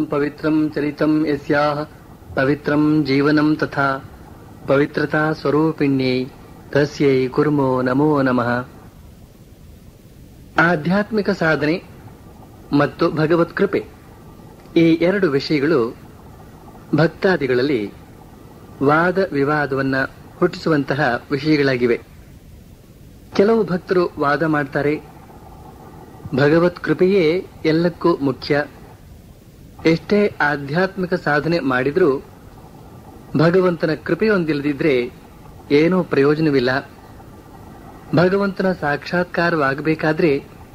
ಪವಿತ್ರಂ ಚರಿತಂ ಯಸ್ಯಾಹ ಪವಿತ್ರಂ ಜೀವನಂ ತಥಾ ಪವಿತ್ರತಾ ಸ್ವರೂಪಿಣ್ಯೈ ತಸ್ಯೈ ಕುರ್ಮೋ ನಮೋ ನಮಃ ಆಧ್ಯಾತ್ಮಿಕ ಸಾಧನೆ ಮತ್ತು ಭಗವತ್ ಕೃಪೆ ಈ ಎರಡು ವಿಷಯಗಳು ಭಕ್ತಾದಿಗಳಲ್ಲಿ ವಾದ ವಿವಾದವನ್ನ ಹುಟ್ಟಿಸುವಂತಹ ವಿಷಯಗಳಾಗಿವೆ ಕೆಲವು ಭಕ್ತರು ವಾದ ಮಾಡ್ತಾರೆ ಭಗವತ್ ಕೃಪೆಯೇ ಎಲ್ಲಕ್ಕೂ ಮುಖ್ಯ ಎಷ್ಟೇ ಆಧ್ಯಾತ್ಮಿಕ ಸಾಧನೆ ಮಾಡಿದ್ರೂ ಭಗವಂತನ ಕೃಪೆಯೊಂದಿಲ್ಲದಿದ್ರೆ ಏನೂ ಪ್ರಯೋಜನವಿಲ್ಲ ಭಗವಂತನ ಸಾಕ್ಷಾತ್ಕಾರವಾಗಬೇಕಾದ್ರೆ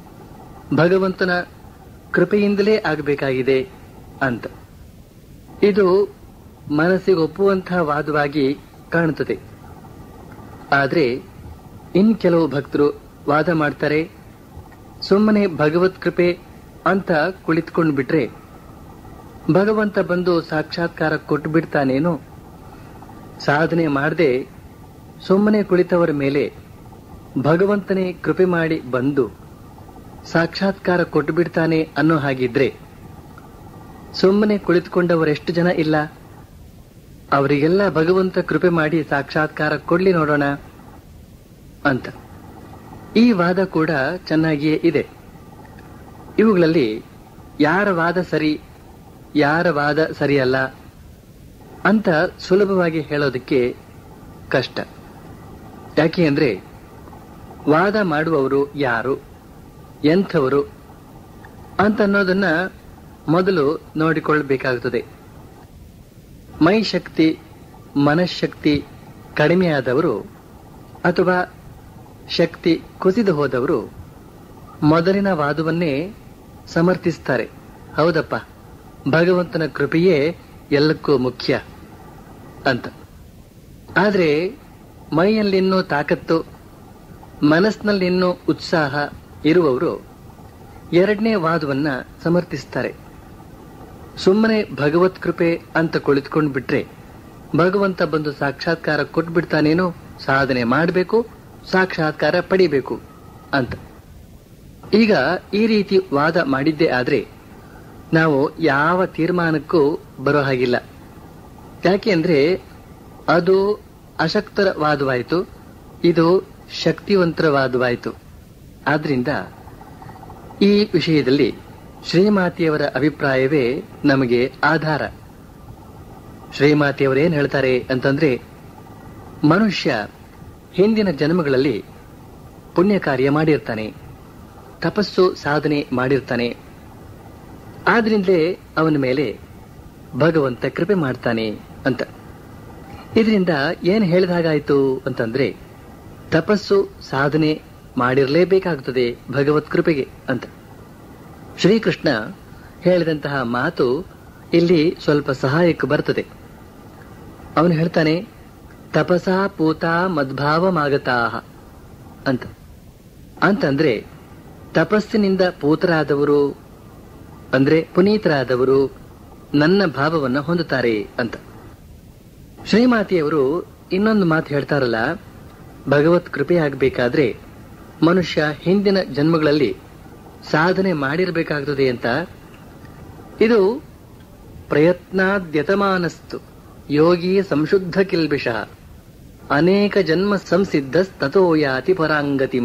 ಭಗವಂತನ ಕೃಪೆಯಿಂದಲೇ ಆಗಬೇಕಾಗಿದೆ ಅಂತ ಇದು ಮನಸ್ಸಿಗೆ ಒಪ್ಪುವಂತಹ ವಾದವಾಗಿ ಕಾಣುತ್ತದೆ ಆದರೆ ಇನ್ ಕೆಲವು ಭಕ್ತರು ವಾದ ಮಾಡ್ತಾರೆ ಸುಮ್ಮನೆ ಭಗವತ್ ಕೃಪೆ ಅಂತ ಕುಳಿತುಕೊಂಡು ಬಿಟ್ರೆ ಭಗವಂತ ಬಂದು ಸಾಕ್ಷಾತ್ಕಾರ ಕೊಟ್ಟು ಬಿಡ್ತಾನೇನೋ ಸಾಧನೆ ಮಾಡದೆ ಸುಮ್ಮನೆ ಕುಳಿತವರ ಮೇಲೆ ಭಗವಂತನೇ ಕೃಪೆ ಮಾಡಿ ಬಂದು ಸಾಕ್ಷಾತ್ಕಾರ ಕೊಟ್ಟು ಬಿಡ್ತಾನೆ ಅನ್ನೋ ಹಾಗಿದ್ರೆ ಸುಮ್ಮನೆ ಕುಳಿತುಕೊಂಡವರೆಷ್ಟು ಜನ ಇಲ್ಲ ಅವರಿಗೆಲ್ಲ ಭಗವಂತ ಕೃಪೆ ಮಾಡಿ ಸಾಕ್ಷಾತ್ಕಾರ ಕೊಡ್ಲಿ ನೋಡೋಣ ಅಂತ ಈ ವಾದ ಕೂಡ ಚೆನ್ನಾಗಿಯೇ ಇದೆ ಇವುಗಳಲ್ಲಿ ಯಾರ ವಾದ ಸರಿ ಯಾರ ವಾದ ಸರಿಯಲ್ಲ ಅಂತ ಸುಲಭವಾಗಿ ಹೇಳೋದಕ್ಕೆ ಕಷ್ಟ ಯಾಕೆ ಅಂದ್ರೆ ವಾದ ಮಾಡುವವರು ಯಾರು ಎಂಥವರು ಅಂತ ಅನ್ನೋದನ್ನ ಮೊದಲು ನೋಡಿಕೊಳ್ಳಬೇಕಾಗುತ್ತದೆ ಮೈ ಶಕ್ತಿ ಮನಃಶಕ್ತಿ ಕಡಿಮೆಯಾದವರು ಅಥವಾ ಶಕ್ತಿ ಕುಸಿದು ಹೋದವರು ಮೊದಲಿನ ವಾದವನ್ನೇ ಸಮರ್ಥಿಸ್ತಾರೆ ಹೌದಪ್ಪ ಭಗವಂತನ ಕೃಪೆಯೇ ಎಲ್ಲಕ್ಕೂ ಮುಖ್ಯ ಅಂತ ಆದ್ರೆ ಮೈಯಲ್ಲಿನ್ನೂ ತಾಕತ್ತು ಮನಸ್ಸಿನಲ್ಲಿನ್ನೂ ಉತ್ಸಾಹ ಇರುವವರು ಎರಡನೇ ವಾದವನ್ನ ಸಮರ್ಥಿಸ್ತಾರೆ ಸುಮ್ಮನೆ ಭಗವತ್ ಕೃಪೆ ಅಂತ ಕುಳಿತುಕೊಂಡು ಬಿಟ್ರೆ ಭಗವಂತ ಬಂದು ಸಾಕ್ಷಾತ್ಕಾರ ಕೊಟ್ಬಿಡ್ತಾನೇನೋ ಸಾಧನೆ ಮಾಡಬೇಕು ಸಾಕ್ಷಾತ್ಕಾರ ಪಡಿಬೇಕು ಅಂತ ಈಗ ಈ ರೀತಿ ವಾದ ಮಾಡಿದ್ದೇ ಆದ್ರೆ ನಾವು ಯಾವ ತೀರ್ಮಾನಕ್ಕೂ ಬರೋ ಹಾಗಿಲ್ಲ ಯಾಕೆ ಅಂದ್ರೆ ಅದು ಅಶಕ್ತರ ವಾದವಾಯಿತು ಇದು ಶಕ್ತಿವಂತರ ವಾದವಾಯಿತು ಆದ್ರಿಂದ ಈ ವಿಷಯದಲ್ಲಿ ಶ್ರೀಮಾತೆಯವರ ಅಭಿಪ್ರಾಯವೇ ನಮಗೆ ಆಧಾರ ಶ್ರೀಮಾತೆಯವರು ಏನ್ ಹೇಳ್ತಾರೆ ಅಂತಂದ್ರೆ ಮನುಷ್ಯ ಹಿಂದಿನ ಜನ್ಮಗಳಲ್ಲಿ ಪುಣ್ಯ ಕಾರ್ಯ ಮಾಡಿರ್ತಾನೆ ತಪಸ್ಸು ಸಾಧನೆ ಮಾಡಿರ್ತಾನೆ ಆದ್ರಿಂದಲೇ ಅವನ ಮೇಲೆ ಭಗವಂತ ಕೃಪೆ ಮಾಡ್ತಾನೆ ಅಂತ ಇದರಿಂದ ಏನ್ ಹೇಳಿದ ಹಾಗಾಯ್ತು ಅಂತಂದ್ರೆ ತಪಸ್ಸು ಸಾಧನೆ ಮಾಡಿರಲೇಬೇಕಾಗುತ್ತದೆ ಭಗವತ್ ಕೃಪೆಗೆ ಅಂತ ಶ್ರೀಕೃಷ್ಣ ಹೇಳಿದಂತಹ ಮಾತು ಇಲ್ಲಿ ಸ್ವಲ್ಪ ಸಹಾಯಕ್ಕೆ ಬರ್ತದೆ ಅವನು ಹೇಳ್ತಾನೆ ತಪಸಾ ಪೂತಾ ಮದ್ಭಾವಮಾಗತಾಹ ಅಂತ ಅಂತಂದ್ರೆ ತಪಸ್ಸಿನಿಂದ ಪೂತರಾದವರು ಅಂದ್ರೆ ಪುನೀತರಾದವರು ನನ್ನ ಭಾವವನ್ನ ಹೊಂದುತ್ತಾರೆ ಅಂತ ಶ್ರೀಮಾತೆಯವರು ಇನ್ನೊಂದು ಮಾತು ಹೇಳ್ತಾರಲ್ಲ ಭಗವತ್ ಕೃಪೆ ಆಗಬೇಕಾದ್ರೆ ಮನುಷ್ಯ ಹಿಂದಿನ ಜನ್ಮಗಳಲ್ಲಿ ಸಾಧನೆ ಮಾಡಿರಬೇಕಾಗ್ತದೆ ಅಂತ ಇದು ಪ್ರಯತ್ನಾದ್ಯತಮಾನಸ್ತು ಯೋಗಿ ಸಂಶುದ್ಧ ಕಿಲ್ಬಿಷ ಅನೇಕ ಜನ್ಮ ಸಂಸಿದ್ಧಸ್ತೋ ಯಾತಿ ಪರಾಂಗತಿಂ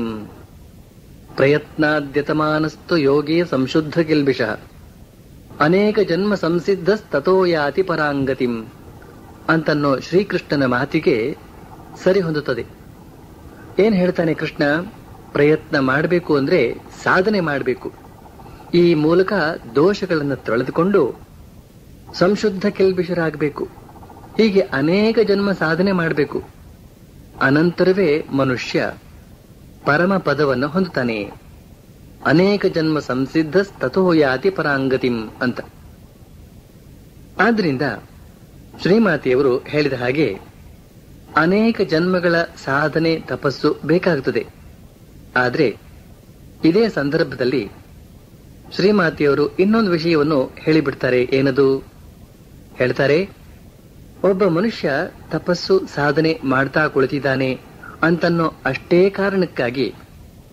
ಪ್ರಯತ್ನಾದ್ಯತಮಾನಸ್ತು ಯೋಗಿ ಸಂಶುದ್ಧ ಕಿಲ್ಬಿಷ ಅನೇಕ ಜನ್ಮ ಸಂಸಿದ್ಧಸ್ತೋ ಯಾತಿ ಪರಾಂಗತಿಂ ಅಂತನ್ನೋ ಶ್ರೀಕೃಷ್ಣನ ಮಾತಿಗೆ ಸರಿ ಹೊಂದುತ್ತದೆ ಏನ್ ಹೇಳ್ತಾನೆ ಕೃಷ್ಣ ಪ್ರಯತ್ನ ಮಾಡಬೇಕು ಅಂದ್ರೆ ಸಾಧನೆ ಮಾಡಬೇಕು ಈ ಮೂಲಕ ದೋಷಗಳನ್ನು ತೊಳೆದುಕೊಂಡು ಸಂಶುದ್ಧ ಕೆಲ್ಬಿಷರಾಗಬೇಕು ಹೀಗೆ ಅನೇಕ ಜನ್ಮ ಸಾಧನೆ ಮಾಡಬೇಕು ಅನಂತರವೇ ಮನುಷ್ಯ ಪರಮ ಪದವನ್ನು ಹೊಂದುತ್ತಾನೆ ಅನೇಕ ಜನ್ಮ ಸಂಸಿದ್ಧ ತಥೋ ಯಾತಿ ಪರಾಂಗತಿಂ ಅಂತ ಆದ್ರಿಂದ ಶ್ರೀಮಾತೆಯವರು ಹೇಳಿದ ಹಾಗೆ ಅನೇಕ ಜನ್ಮಗಳ ಸಾಧನೆ ತಪಸ್ಸು ಬೇಕಾಗುತ್ತದೆ ಆದ್ರೆ ಇದೇ ಸಂದರ್ಭದಲ್ಲಿ ಶ್ರೀಮಾತೆಯವರು ಇನ್ನೊಂದು ವಿಷಯವನ್ನು ಹೇಳಿಬಿಡ್ತಾರೆ ಏನದು ಹೇಳ್ತಾರೆ ಒಬ್ಬ ಮನುಷ್ಯ ತಪಸ್ಸು ಸಾಧನೆ ಮಾಡ್ತಾ ಕುಳಿತಿದ್ದಾನೆ ಅಂತನ್ನೋ ಅಷ್ಟೇ ಕಾರಣಕ್ಕಾಗಿ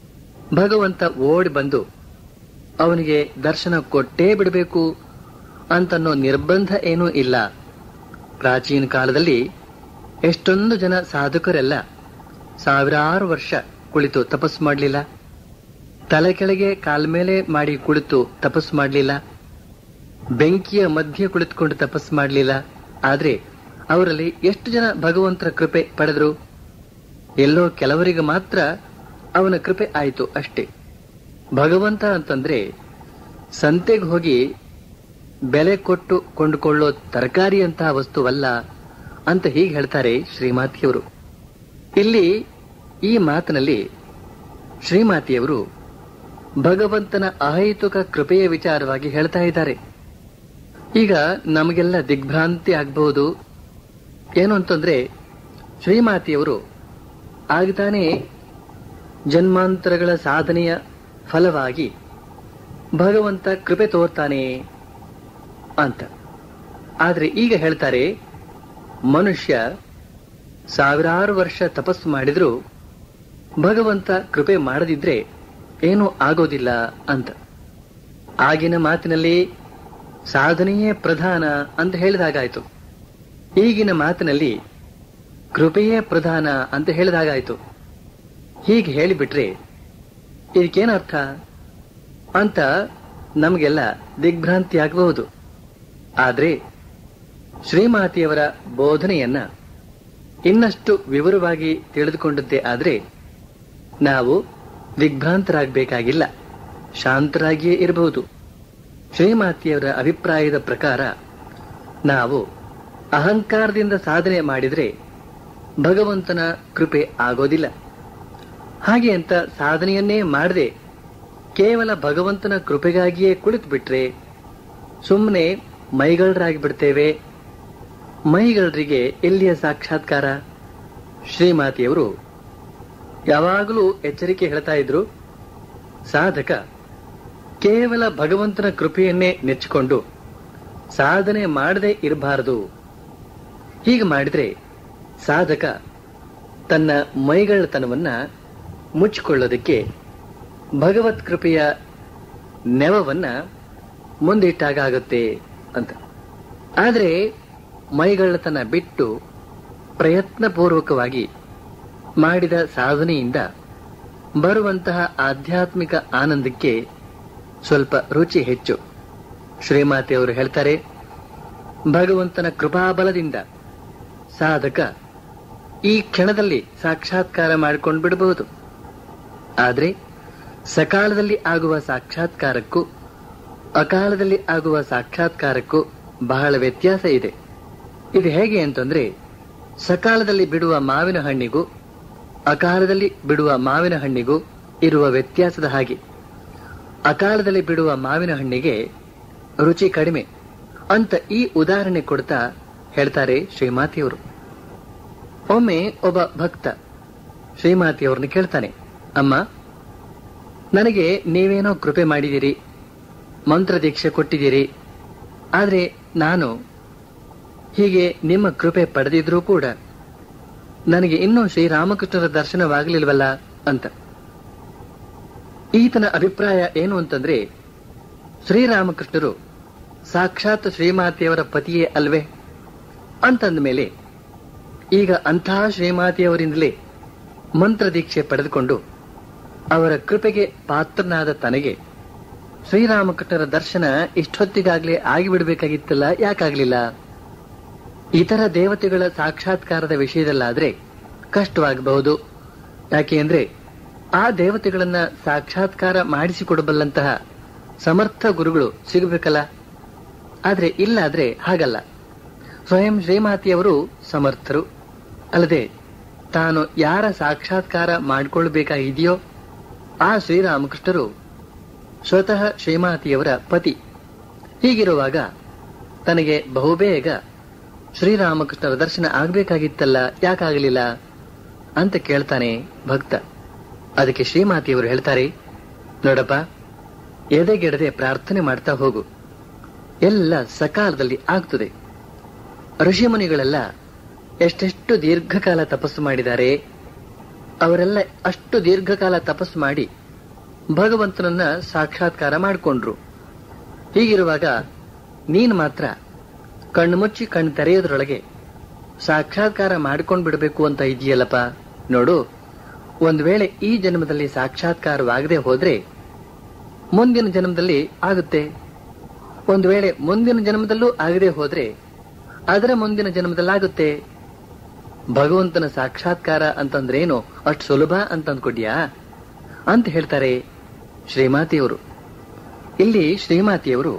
ಭಗವಂತ ಓಡಿ ಬಂದು ಅವನಿಗೆ ದರ್ಶನ ಕೊಟ್ಟೇ ಬಿಡಬೇಕು ಅಂತನ್ನೋ ನಿರ್ಬಂಧ ಏನೂ ಇಲ್ಲ ಪ್ರಾಚೀನ ಕಾಲದಲ್ಲಿ ಎಷ್ಟೊಂದು ಜನ ಸಾಧಕರೆಲ್ಲ ಸಾವಿರಾರು ವರ್ಷ ಕುಳಿತು ತಪಸ್ಸು ಮಾಡಲಿಲ್ಲ ತಲೆ ಕೆಳಗೆ ಕಾಲ್ಮೇಲೆ ಮಾಡಿ ಕುಳಿತು ತಪಸ್ಸು ಮಾಡಲಿಲ್ಲ ಬೆಂಕಿಯ ಮಧ್ಯೆ ಕುಳಿತುಕೊಂಡು ತಪಸ್ಸು ಮಾಡಲಿಲ್ಲ ಆದ್ರೆ ಅವರಲ್ಲಿ ಎಷ್ಟು ಜನ ಭಗವಂತರ ಕೃಪೆ ಪಡೆದ್ರು ಎಲ್ಲೋ ಕೆಲವರಿಗೆ ಮಾತ್ರ ಅವನ ಕೃಪೆ ಆಯಿತು ಅಷ್ಟೇ ಭಗವಂತ ಅಂತಂದ್ರೆ ಸಂತೆಗೆ ಹೋಗಿ ಬೆಲೆ ಕೊಟ್ಟು ಕೊಂಡುಕೊಳ್ಳೋ ತರಕಾರಿಯಂತಹ ವಸ್ತುವಲ್ಲ ಅಂತ ಹೀಗೆ ಹೇಳ್ತಾರೆ ಶ್ರೀಮಾತಿಯವರು ಇಲ್ಲಿ ಈ ಮಾತಿನಲ್ಲಿ ಶ್ರೀಮಾತಿಯವರು ಭಗವಂತನ ಅಹೈತುಕ ಕೃಪೆಯ ವಿಚಾರವಾಗಿ ಹೇಳ್ತಾ ಇದ್ದಾರೆ ಈಗ ನಮಗೆಲ್ಲ ದಿಗ್ಭ್ರಾಂತಿ ಆಗಬಹುದು ಏನು ಅಂತಂದ್ರೆ ಶ್ರೀಮಾತಿಯವರು ಆಗತಾನೆ ಜನ್ಮಾಂತರಗಳ ಸಾಧನೆಯ ಫಲವಾಗಿ ಭಗವಂತ ಕೃಪೆ ತೋರ್ತಾನೆ ಅಂತ ಆದ್ರೆ ಈಗ ಹೇಳ್ತಾರೆ ಮನುಷ್ಯ ಸಾವಿರಾರು ವರ್ಷ ತಪಸ್ಸು ಮಾಡಿದ್ರು ಭಗವಂತ ಕೃಪೆ ಮಾಡದಿದ್ರೆ ಏನೂ ಆಗೋದಿಲ್ಲ ಅಂತ ಆಗಿನ ಮಾತಿನಲ್ಲಿ ಸಾಧನೆಯೇ ಪ್ರಧಾನ ಅಂತ ಹೇಳಿದಾಗಾಯ್ತು ಈಗಿನ ಮಾತಿನಲ್ಲಿ ಕೃಪೆಯೇ ಪ್ರಧಾನ ಅಂತ ಹೇಳಿದಾಗಾಯ್ತು ಹೀಗೆ ಹೇಳಿಬಿಟ್ರೆ ಇದಕ್ಕೇನರ್ಥ ಅಂತ ನಮಗೆಲ್ಲ ದಿಗ್ಭ್ರಾಂತಿ ಆಗಬಹುದು ಆದ್ರೆ ಶ್ರೀಮಾತಿಯವರ ಬೋಧನೆಯನ್ನ ಇನ್ನಷ್ಟು ವಿವರವಾಗಿ ತಿಳಿದುಕೊಂಡದ್ದೇ ಆದ್ರೆ ನಾವು ದಿಗ್ಭ್ರಾಂತರಾಗಬೇಕಾಗಿಲ್ಲ ಶಾಂತರಾಗಿಯೇ ಇರಬಹುದು ಶ್ರೀಮಾತಿಯವರ ಅಭಿಪ್ರಾಯದ ಪ್ರಕಾರ ನಾವು ಅಹಂಕಾರದಿಂದ ಸಾಧನೆ ಮಾಡಿದ್ರೆ ಭಗವಂತನ ಕೃಪೆ ಆಗೋದಿಲ್ಲ ಹಾಗೆ ಅಂತ ಸಾಧನೆಯನ್ನೇ ಮಾಡದೆ ಕೇವಲ ಭಗವಂತನ ಕೃಪೆಗಾಗಿಯೇ ಕುಳಿತು ಬಿಟ್ರೆ ಸುಮ್ಮನೆ ಮೈಗಳರಾಗಿ ಬಿಡ್ತೇವೆ ಮೈಗಳರಿಗೆ ಎಲ್ಲಿಯ ಸಾಕ್ಷಾತ್ಕಾರ ಶ್ರೀಮಾತಿಯವರು ಯಾವಾಗಲೂ ಎಚ್ಚರಿಕೆ ಹೇಳ್ತಾ ಇದ್ರು ಸಾಧಕ ಕೇವಲ ಭಗವಂತನ ಕೃಪೆಯನ್ನೇ ನೆಚ್ಚಿಕೊಂಡು ಸಾಧನೆ ಮಾಡದೆ ಇರಬಾರದು ಹೀಗೆ ಮಾಡಿದ್ರೆ ಸಾಧಕ ತನ್ನ ಮೈಗಳ್ಳತನವನ್ನ ಮುಚ್ಚಿಕೊಳ್ಳೋದಕ್ಕೆ ಭಗವತ್ ಕೃಪೆಯ ನೆವವನ್ನ ಮುಂದಿಟ್ಟಾಗ ಆಗುತ್ತೆ ಅಂತ ಆದರೆ ಮೈಗಳ್ಳತನ ಬಿಟ್ಟು ಪ್ರಯತ್ನಪೂರ್ವಕವಾಗಿ ಮಾಡಿದ ಸಾಧನೆಯಿಂದ ಬರುವಂತಹ ಆಧ್ಯಾತ್ಮಿಕ ಆನಂದಕ್ಕೆ ಸ್ವಲ್ಪ ರುಚಿ ಹೆಚ್ಚು ಶ್ರೀಮಾತೆಯವರು ಹೇಳ್ತಾರೆ ಭಗವಂತನ ಕೃಪಾಬಲದಿಂದ ಸಾಧಕ ಈ ಕ್ಷಣದಲ್ಲಿ ಸಾಕ್ಷಾತ್ಕಾರ ಮಾಡಿಕೊಂಡು ಬಿಡಬಹುದು ಆದರೆ ಸಕಾಲದಲ್ಲಿ ಆಗುವ ಸಾಕ್ಷಾತ್ಕಾರಕ್ಕೂ ಅಕಾಲದಲ್ಲಿ ಆಗುವ ಸಾಕ್ಷಾತ್ಕಾರಕ್ಕೂ ಬಹಳ ವ್ಯತ್ಯಾಸ ಇದೆ ಇದು ಹೇಗೆ ಅಂತಂದ್ರೆ ಸಕಾಲದಲ್ಲಿ ಬಿಡುವ ಮಾವಿನ ಹಣ್ಣಿಗೂ ಅಕಾಲದಲ್ಲಿ ಬಿಡುವ ಮಾವಿನ ಹಣ್ಣಿಗೂ ಇರುವ ವ್ಯತ್ಯಾಸದ ಹಾಗೆ ಅಕಾಲದಲ್ಲಿ ಬಿಡುವ ಮಾವಿನ ಹಣ್ಣಿಗೆ ರುಚಿ ಕಡಿಮೆ ಅಂತ ಈ ಉದಾಹರಣೆ ಕೊಡ್ತಾ ಹೇಳ್ತಾರೆ ಶ್ರೀಮಾತಿಯವರು ಒಮ್ಮೆ ಒಬ್ಬ ಭಕ್ತ ಶ್ರೀಮಾತಿಯವ್ರನ್ನ ಕೇಳ್ತಾನೆ ಅಮ್ಮ ನನಗೆ ನೀವೇನೋ ಕೃಪೆ ಮಾಡಿದಿರಿ ಮಂತ್ರ ದೀಕ್ಷೆ ಕೊಟ್ಟಿದ್ದೀರಿ ಆದ್ರೆ ನಾನು ಹೀಗೆ ನಿಮ್ಮ ಕೃಪೆ ಪಡೆದಿದ್ರೂ ಕೂಡ ನನಗೆ ಇನ್ನೂ ಶ್ರೀರಾಮಕೃಷ್ಣರ ದರ್ಶನವಾಗಲಿಲ್ವಲ್ಲ ಅಂತ ಈತನ ಅಭಿಪ್ರಾಯ ಏನು ಅಂತಂದ್ರೆ ಶ್ರೀರಾಮಕೃಷ್ಣರು ಸಾಕ್ಷಾತ್ ಶ್ರೀಮಾತೆಯವರ ಪತಿಯೇ ಅಲ್ವೇ ಅಂತಂದ ಮೇಲೆ ಈಗ ಅಂತಹ ಶ್ರೀಮಾತೆಯವರಿಂದಲೇ ಮಂತ್ರ ದೀಕ್ಷೆ ಪಡೆದುಕೊಂಡು ಅವರ ಕೃಪೆಗೆ ಪಾತ್ರನಾದ ತನಗೆ ಶ್ರೀರಾಮಕೃಷ್ಣರ ದರ್ಶನ ಇಷ್ಟೊತ್ತಿಗಾಗ್ಲೇ ಆಗಿಬಿಡ್ಬೇಕಾಗಿತ್ತಲ್ಲ ಯಾಕಾಗ್ಲಿಲ್ಲ ಇತರ ದೇವತೆಗಳ ಸಾಕ್ಷಾತ್ಕಾರದ ವಿಷಯದಲ್ಲಾದ್ರೆ ಕಷ್ಟವಾಗಬಹುದು ಯಾಕೆ ಅಂದ್ರೆ ಆ ದೇವತೆಗಳನ್ನ ಸಾಕ್ಷಾತ್ಕಾರ ಮಾಡಿಸಿಕೊಡಬಲ್ಲಂತಹ ಸಮರ್ಥ ಗುರುಗಳು ಸಿಗಬೇಕಲ್ಲ ಆದ್ರೆ ಇಲ್ಲಾದ್ರೆ ಹಾಗಲ್ಲ ಸ್ವಯಂ ಶ್ರೀಮಾತಿಯವರು ಸಮರ್ಥರು ಅಲ್ಲದೆ ತಾನು ಯಾರ ಸಾಕ್ಷಾತ್ಕಾರ ಮಾಡಿಕೊಳ್ಬೇಕಾಗಿದೆಯೋ ಆ ಶ್ರೀರಾಮಕೃಷ್ಣರು ಸ್ವತಃ ಶ್ರೀಮಾತಿಯವರ ಪತಿ ಹೀಗಿರುವಾಗ ತನಗೆ ಬಹುಬೇಗ ಶ್ರೀರಾಮಕೃಷ್ಣರ ದರ್ಶನ ಆಗ್ಬೇಕಾಗಿತ್ತಲ್ಲ ಯಾಕಾಗಲಿಲ್ಲ ಅಂತ ಕೇಳ್ತಾನೆ ಭಕ್ತ ಅದಕ್ಕೆ ಶ್ರೀಮಾತಿಯವರು ಹೇಳ್ತಾರೆ ನೋಡಪ್ಪ ಎದೆಗೆಡದೆ ಪ್ರಾರ್ಥನೆ ಮಾಡ್ತಾ ಹೋಗು ಎಲ್ಲ ಸಕಾಲದಲ್ಲಿ ಆಗ್ತದೆ ಋಷಿಮುನಿಗಳೆಲ್ಲ ಎಷ್ಟೆಷ್ಟು ದೀರ್ಘಕಾಲ ತಪಸ್ಸು ಮಾಡಿದ್ದಾರೆ ಅವರೆಲ್ಲ ಅಷ್ಟು ದೀರ್ಘಕಾಲ ತಪಸ್ಸು ಮಾಡಿ ಭಗವಂತನನ್ನ ಸಾಕ್ಷಾತ್ಕಾರ ಮಾಡಿಕೊಂಡ್ರು ಹೀಗಿರುವಾಗ ನೀನು ಮಾತ್ರ ಕಣ್ಣು ಮುಚ್ಚಿ ಕಣ್ಣು ತೆರೆಯೋದ್ರೊಳಗೆ ಸಾಕ್ಷಾತ್ಕಾರ ಮಾಡ್ಕೊಂಡ್ ಬಿಡಬೇಕು ಅಂತ ಇದೆಯಲ್ಲಪ್ಪ ನೋಡು ಒಂದ್ ವೇಳೆ ಈ ಜನ್ಮದಲ್ಲಿ ಸಾಕ್ಷಾತ್ಕಾರವಾಗದೆ ಹೋದ್ರೆ ಮುಂದಿನ ಜನ್ಮದಲ್ಲಿ ಆಗುತ್ತೆ ಒಂದು ವೇಳೆ ಮುಂದಿನ ಜನ್ಮದಲ್ಲೂ ಆಗದೆ ಹೋದ್ರೆ ಅದರ ಮುಂದಿನ ಜನ್ಮದಲ್ಲಾಗುತ್ತೆ ಭಗವಂತನ ಸಾಕ್ಷಾತ್ಕಾರ ಅಂತಂದ್ರೇನು ಅಷ್ಟು ಸುಲಭ ಅಂತ ಅಂದ್ಕೊಡ್ಯಾ ಅಂತ ಹೇಳ್ತಾರೆ ಶ್ರೀಮಾತಿಯವರು ಇಲ್ಲಿ ಶ್ರೀಮಾತಿಯವರು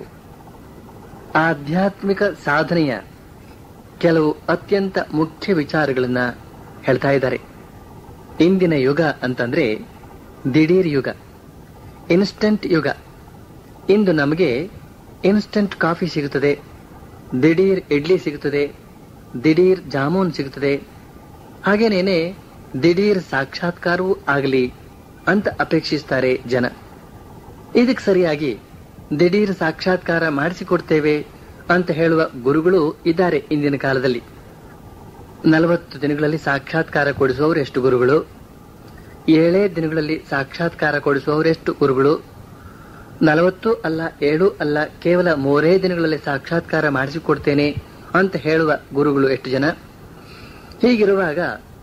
ಆಧ್ಯಾತ್ಮಿಕ ಸಾಧನೆಯ ಕೆಲವು ಅತ್ಯಂತ ಮುಖ್ಯ ವಿಚಾರಗಳನ್ನ ಹೇಳ್ತಾ ಇದ್ದಾರೆ ಇಂದಿನ ಯುಗ ಅಂತಂದ್ರೆ ದಿಢೀರ್ ಯುಗ ಇನ್ಸ್ಟಂಟ್ ಯುಗ ಇಂದು ನಮಗೆ ಇನ್ಸ್ಟಂಟ್ ಕಾಫಿ ಸಿಗುತ್ತದೆ ದಿಢೀರ್ ಇಡ್ಲಿ ಸಿಗುತ್ತದೆ ದಿಢೀರ್ ಜಾಮೂನ್ ಸಿಗುತ್ತದೆ ಹಾಗೇನೇನೆ ದಿಢೀರ್ ಸಾಕ್ಷಾತ್ಕಾರವೂ ಆಗಲಿ ಅಂತ ಅಪೇಕ್ಷಿಸ್ತಾರೆ ಜನ ಇದಕ್ಕೆ ಸರಿಯಾಗಿ ದಿಢೀರ್ ಸಾಕ್ಷಾತ್ಕಾರ ಮಾಡಿಸಿಕೊಡ್ತೇವೆ ಅಂತ ಹೇಳುವ ಗುರುಗಳು ಇದ್ದಾರೆ ಇಂದಿನ ಕಾಲದಲ್ಲಿ ನಲವತ್ತು ದಿನಗಳಲ್ಲಿ ಸಾಕ್ಷಾತ್ಕಾರ ಕೊಡಿಸುವವರು ಎಷ್ಟು ಗುರುಗಳು ಏಳೇ ದಿನಗಳಲ್ಲಿ ಸಾಕ್ಷಾತ್ಕಾರ ಕೊಡಿಸುವವರು ಎಷ್ಟು ಗುರುಗಳು ನಲವತ್ತು ಅಲ್ಲ ಏಳು ಅಲ್ಲ ಕೇವಲ ಮೂರೇ ದಿನಗಳಲ್ಲಿ ಸಾಕ್ಷಾತ್ಕಾರ ಮಾಡಿಸಿಕೊಡ್ತೇನೆ ಅಂತ ಹೇಳುವ ಗುರುಗಳು ಎಷ್ಟು ಜನ ಹೀಗಿರುವಾಗ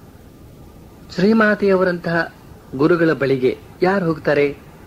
ಶ್ರೀಮಾತೆಯವರಂತಹ ಗುರುಗಳ ಬಳಿಗೆ ಯಾರು ಹೋಗ್ತಾರೆ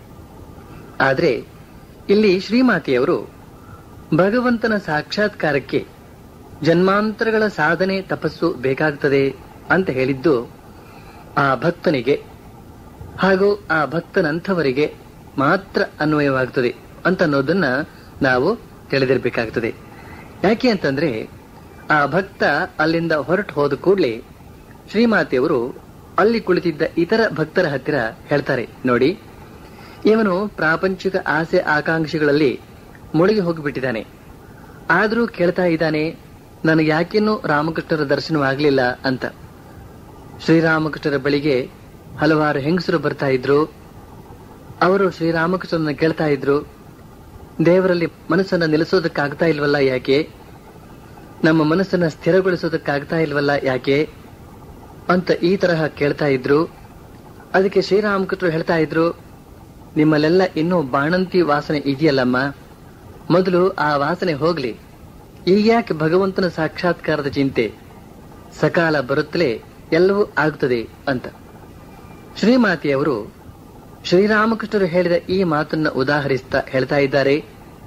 ಆದ್ರೆ ಇಲ್ಲಿ ಶ್ರೀಮಾತೆಯವರು ಭಗವಂತನ ಸಾಕ್ಷಾತ್ಕಾರಕ್ಕೆ ಜನ್ಮಾಂತರಗಳ ಸಾಧನೆ ತಪಸ್ಸು ಬೇಕಾಗ್ತದೆ ಅಂತ ಹೇಳಿದ್ದು ಆ ಭಕ್ತನಿಗೆ ಹಾಗೂ ಆ ಭಕ್ತನಂಥವರಿಗೆ ಮಾತ್ರ ಅನ್ವಯವಾಗುತ್ತದೆ ಅಂತ ಅನ್ನೋದನ್ನ ನಾವು ತಿಳಿದಿರಬೇಕಾಗ್ತದೆ ಯಾಕೆ ಅಂತಂದ್ರೆ ಆ ಭಕ್ತ ಅಲ್ಲಿಂದ ಹೊರಟು ಹೋದ ಕೂಡಲೇ ಶ್ರೀಮಾತೆಯವರು ಅಲ್ಲಿ ಕುಳಿತಿದ್ದ ಇತರ ಭಕ್ತರ ಹತ್ತಿರ ಹೇಳ್ತಾರೆ ನೋಡಿ ಇವನು ಪ್ರಾಪಂಚಿಕ ಆಸೆ ಆಕಾಂಕ್ಷೆಗಳಲ್ಲಿ ಮುಳುಗಿ ಹೋಗಿಬಿಟ್ಟಿದ್ದಾನೆ ಆದರೂ ಕೇಳ್ತಾ ಇದ್ದಾನೆ ನನಗೆ ಯಾಕಿನ್ನೂ ರಾಮಕೃಷ್ಣರ ದರ್ಶನವಾಗಲಿಲ್ಲ ಅಂತ ಶ್ರೀರಾಮಕೃಷ್ಣರ ಬಳಿಗೆ ಹಲವಾರು ಹೆಂಗಸರು ಬರ್ತಾ ಇದ್ರು ಅವರು ಶ್ರೀರಾಮಕೃಷ್ಣನ ಕೇಳ್ತಾ ಇದ್ರು ದೇವರಲ್ಲಿ ಮನಸ್ಸನ್ನ ನಿಲ್ಲಿಸೋದಕ್ಕಾಗ್ತಾ ಇಲ್ವಲ್ಲ ಯಾಕೆ ನಮ್ಮ ಮನಸ್ಸನ್ನ ಸ್ಥಿರಗೊಳಿಸೋದಕ್ಕಾಗ್ತಾ ಇಲ್ವಲ್ಲ ಯಾಕೆ ಅಂತ ಈ ತರಹ ಕೇಳ್ತಾ ಇದ್ರು ಅದಕ್ಕೆ ಶ್ರೀರಾಮಕೃಷ್ಣರು ಹೇಳ್ತಾ ಇದ್ರು ನಿಮ್ಮಲ್ಲೆಲ್ಲ ಇನ್ನೂ ಬಾಣಂತಿ ವಾಸನೆ ಇದೆಯಲ್ಲಮ್ಮ ಮೊದಲು ಆ ವಾಸನೆ ಹೋಗ್ಲಿ ಈಗ್ಯಾಕೆ ಭಗವಂತನ ಸಾಕ್ಷಾತ್ಕಾರದ ಚಿಂತೆ ಸಕಾಲ ಬರುತ್ತಲೇ ಎಲ್ಲವೂ ಆಗುತ್ತದೆ ಅಂತ ಶ್ರೀಮಾತೆಯವರು ಶ್ರೀರಾಮಕೃಷ್ಣರು ಹೇಳಿದ ಈ ಮಾತನ್ನ ಉದಾಹರಿಸ್ತಾ ಹೇಳ್ತಾ ಇದ್ದಾರೆ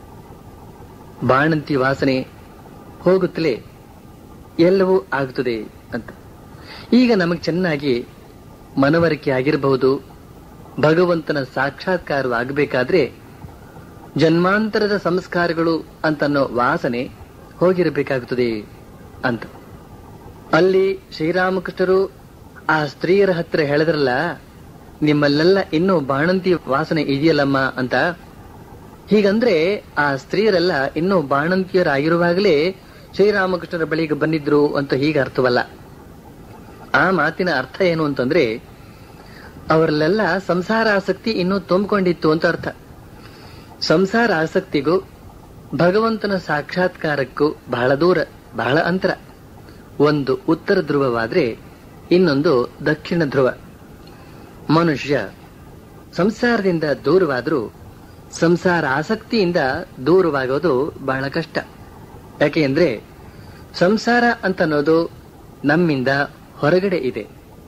ಬಾಣಂತಿ ವಾಸನೆ ಹೋಗುತ್ತಲೇ ಎಲ್ಲವೂ ಆಗುತ್ತದೆ ಅಂತ ಈಗ ನಮಗೆ ಚೆನ್ನಾಗಿ ಮನವರಿಕೆ ಆಗಿರಬಹುದು ಭಗವಂತನ ಸಾಕ್ಷಾತ್ಕಾರವಾಗಬೇಕಾದ್ರೆ ಜನ್ಮಾಂತರದ ಸಂಸ್ಕಾರಗಳು ಅಂತನ್ನೋ ವಾಸನೆ ಹೋಗಿರಬೇಕಾಗುತ್ತದೆ ಅಂತ ಅಲ್ಲಿ ಶ್ರೀರಾಮಕೃಷ್ಣರು ಆ ಸ್ತ್ರೀಯರ ಹತ್ರ ಹೇಳಿದ್ರಲ್ಲ ನಿಮ್ಮಲ್ಲೆಲ್ಲ ಇನ್ನೂ ಬಾಣಂತಿ ವಾಸನೆ ಇದೆಯಲ್ಲಮ್ಮ ಅಂತ ಹೀಗಂದ್ರೆ ಆ ಸ್ತ್ರೀಯರೆಲ್ಲ ಇನ್ನೂ ಬಾಣಂತಿಯರಾಗಿರುವಾಗಲೇ ಶ್ರೀರಾಮಕೃಷ್ಣರ ಬಳಿಗೆ ಬಂದಿದ್ರು ಅಂತ ಹೀಗೆ ಅರ್ಥವಲ್ಲ ಆ ಮಾತಿನ ಅರ್ಥ ಏನು ಅಂತಂದ್ರೆ ಅವರಲ್ಲೆಲ್ಲ ಸಂಸಾರ ಆಸಕ್ತಿ ಇನ್ನೂ ತುಂಬಿಕೊಂಡಿತ್ತು ಅಂತ ಅರ್ಥ ಸಂಸಾರ ಆಸಕ್ತಿಗೂ ಭಗವಂತನ ಸಾಕ್ಷಾತ್ಕಾರಕ್ಕೂ ಬಹಳ ದೂರ ಬಹಳ ಅಂತರ ಒಂದು ಉತ್ತರ ಧ್ರುವವಾದ್ರೆ ಇನ್ನೊಂದು ದಕ್ಷಿಣ ಧ್ರುವ ಮನುಷ್ಯ ಸಂಸಾರದಿಂದ ದೂರವಾದರೂ ಸಂಸಾರ ಆಸಕ್ತಿಯಿಂದ ದೂರವಾಗೋದು ಬಹಳ ಕಷ್ಟ ಯಾಕೆ ಅಂದ್ರೆ ಸಂಸಾರ ಅಂತ ಅನ್ನೋದು ನಮ್ಮಿಂದ ಹೊರಗಡೆ ಇದೆ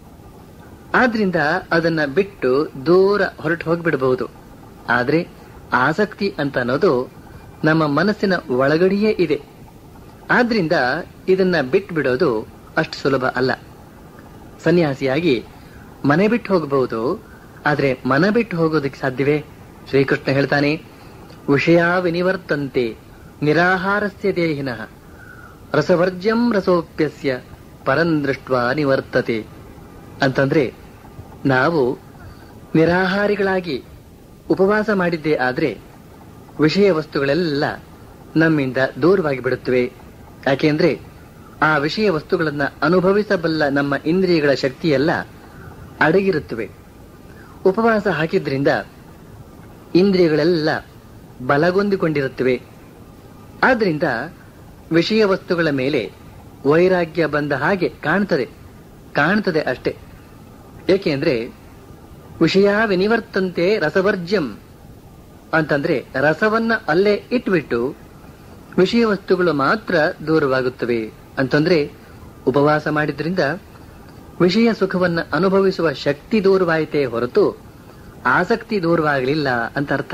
ಆದ್ರಿಂದ ಅದನ್ನ ಬಿಟ್ಟು ದೂರ ಹೊರಟು ಹೋಗ್ಬಿಡಬಹುದು ಆದ್ರೆ ಆಸಕ್ತಿ ಅಂತ ಅನ್ನೋದು ನಮ್ಮ ಮನಸ್ಸಿನ ಒಳಗಡೆಯೇ ಇದೆ ಆದ್ರಿಂದ ಇದನ್ನ ಬಿಟ್ಟು ಬಿಡೋದು ಅಷ್ಟು ಸುಲಭ ಅಲ್ಲ ಸನ್ಯಾಸಿಯಾಗಿ ಮನೆ ಬಿಟ್ಟು ಹೋಗಬಹುದು ಆದ್ರೆ ಮನ ಬಿಟ್ಟು ಹೋಗೋದಕ್ಕೆ ಸಾಧ್ಯವೇ ಶ್ರೀಕೃಷ್ಣ ಹೇಳ್ತಾನೆ ವಿಷಯ ವಿನಿವರ್ತಂತೆ ನಿರಾಹಾರಸ್ಯ ದೇಹಿನಃ ರಸವರ್ಜ್ಯಂ ರಸೋಪ್ಯಸ್ಯ ಪರಂದೃಷ್ಟ ನಿವರ್ತತೆ ಅಂತಂದ್ರೆ ನಾವು ನಿರಾಹಾರಿಗಳಾಗಿ ಉಪವಾಸ ಮಾಡಿದ್ದೇ ಆದ್ರೆ ವಿಷಯ ವಸ್ತುಗಳೆಲ್ಲ ನಮ್ಮಿಂದ ದೂರವಾಗಿ ಬಿಡುತ್ತವೆ ಯಾಕೆಂದ್ರೆ ಆ ವಿಷಯ ವಸ್ತುಗಳನ್ನ ಅನುಭವಿಸಬಲ್ಲ ನಮ್ಮ ಇಂದ್ರಿಯಗಳ ಶಕ್ತಿಯೆಲ್ಲ ಅಡಗಿರುತ್ತವೆ ಉಪವಾಸ ಹಾಕಿದ್ರಿಂದ ಇಂದ್ರಿಯಗಳೆಲ್ಲ ಬಲಗೊಂದಿಕೊಂಡಿರುತ್ತವೆ ಆದ್ರಿಂದ ವಿಷಯ ವಸ್ತುಗಳ ಮೇಲೆ ವೈರಾಗ್ಯ ಬಂದ ಹಾಗೆ ಕಾಣ್ತದೆ ಕಾಣ್ತದೆ ಅಷ್ಟೇ ಏಕೆಂದ್ರೆ ವಿಷಯ ವಿನಿವರ್ತಂತೆ ರಸವರ್ಜ್ಯಂ ಅಂತಂದ್ರೆ ರಸವನ್ನ ಅಲ್ಲೇ ಇಟ್ಬಿಟ್ಟು ವಿಷಯ ವಸ್ತುಗಳು ಮಾತ್ರ ದೂರವಾಗುತ್ತವೆ ಅಂತಂದ್ರೆ ಉಪವಾಸ ಮಾಡಿದ್ರಿಂದ ವಿಷಯ ಸುಖವನ್ನ ಅನುಭವಿಸುವ ಶಕ್ತಿ ದೂರವಾಯಿತೇ ಹೊರತು ಆಸಕ್ತಿ ದೂರವಾಗಲಿಲ್ಲ ಅಂತ ಅರ್ಥ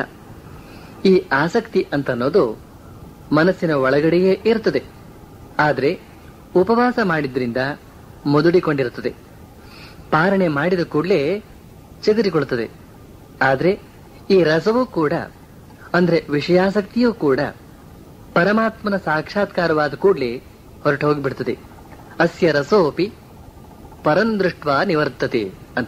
ಈ ಆಸಕ್ತಿ ಅಂತ ಅನ್ನೋದು ಮನಸ್ಸಿನ ಒಳಗಡೆಯೇ ಇರುತ್ತದೆ ಆದ್ರೆ ಉಪವಾಸ ಮಾಡಿದ್ರಿಂದ ಮುದುಡಿಕೊಂಡಿರುತ್ತದೆ ಪಾರಣೆ ಮಾಡಿದ ಕೂಡಲೇ ಚೆದರಿಕೊಳ್ಳುತ್ತದೆ ಆದ್ರೆ ಈ ರಸವೂ ಕೂಡ ಅಂದ್ರೆ ವಿಷಯಾಸಕ್ತಿಯೂ ಕೂಡ ಪರಮಾತ್ಮನ ಸಾಕ್ಷಾತ್ಕಾರವಾದ ಕೂಡಲೇ ಹೊರಟು ಹೋಗಿಬಿಡ್ತದೆ ಅಸ್ಯ ರಸೋಪಿ ಪರಂದೃಷ್ಟ ನಿವರ್ತತೆ ಅಂತ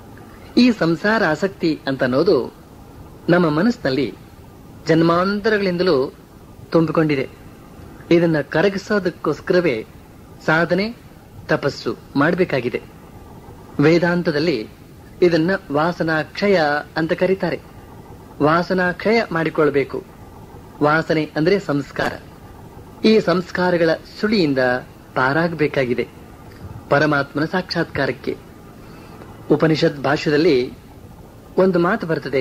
ಈ ಸಂಸಾರ ಆಸಕ್ತಿ ಅಂತ ಅನ್ನೋದು ನಮ್ಮ ಮನಸ್ಸಿನಲ್ಲಿ ಜನ್ಮಾಂತರಗಳಿಂದಲೂ ತುಂಬಿಕೊಂಡಿದೆ ಇದನ್ನ ಕರಗಿಸೋದಕ್ಕೋಸ್ಕರವೇ ಸಾಧನೆ ತಪಸ್ಸು ಮಾಡಬೇಕಾಗಿದೆ ವೇದಾಂತದಲ್ಲಿ ಇದನ್ನ ವಾಸನಾಕ್ಷಯ ಅಂತ ಕರೀತಾರೆ ವಾಸನಾಕ್ಷಯ ಮಾಡಿಕೊಳ್ಬೇಕು ವಾಸನೆ ಅಂದ್ರೆ ಸಂಸ್ಕಾರ ಈ ಸಂಸ್ಕಾರಗಳ ಸುಳಿಯಿಂದ ಪಾರಾಗಬೇಕಾಗಿದೆ ಪರಮಾತ್ಮನ ಸಾಕ್ಷಾತ್ಕಾರಕ್ಕೆ ಉಪನಿಷತ್ ಭಾಷ್ಯದಲ್ಲಿ ಒಂದು ಮಾತು ಬರ್ತದೆ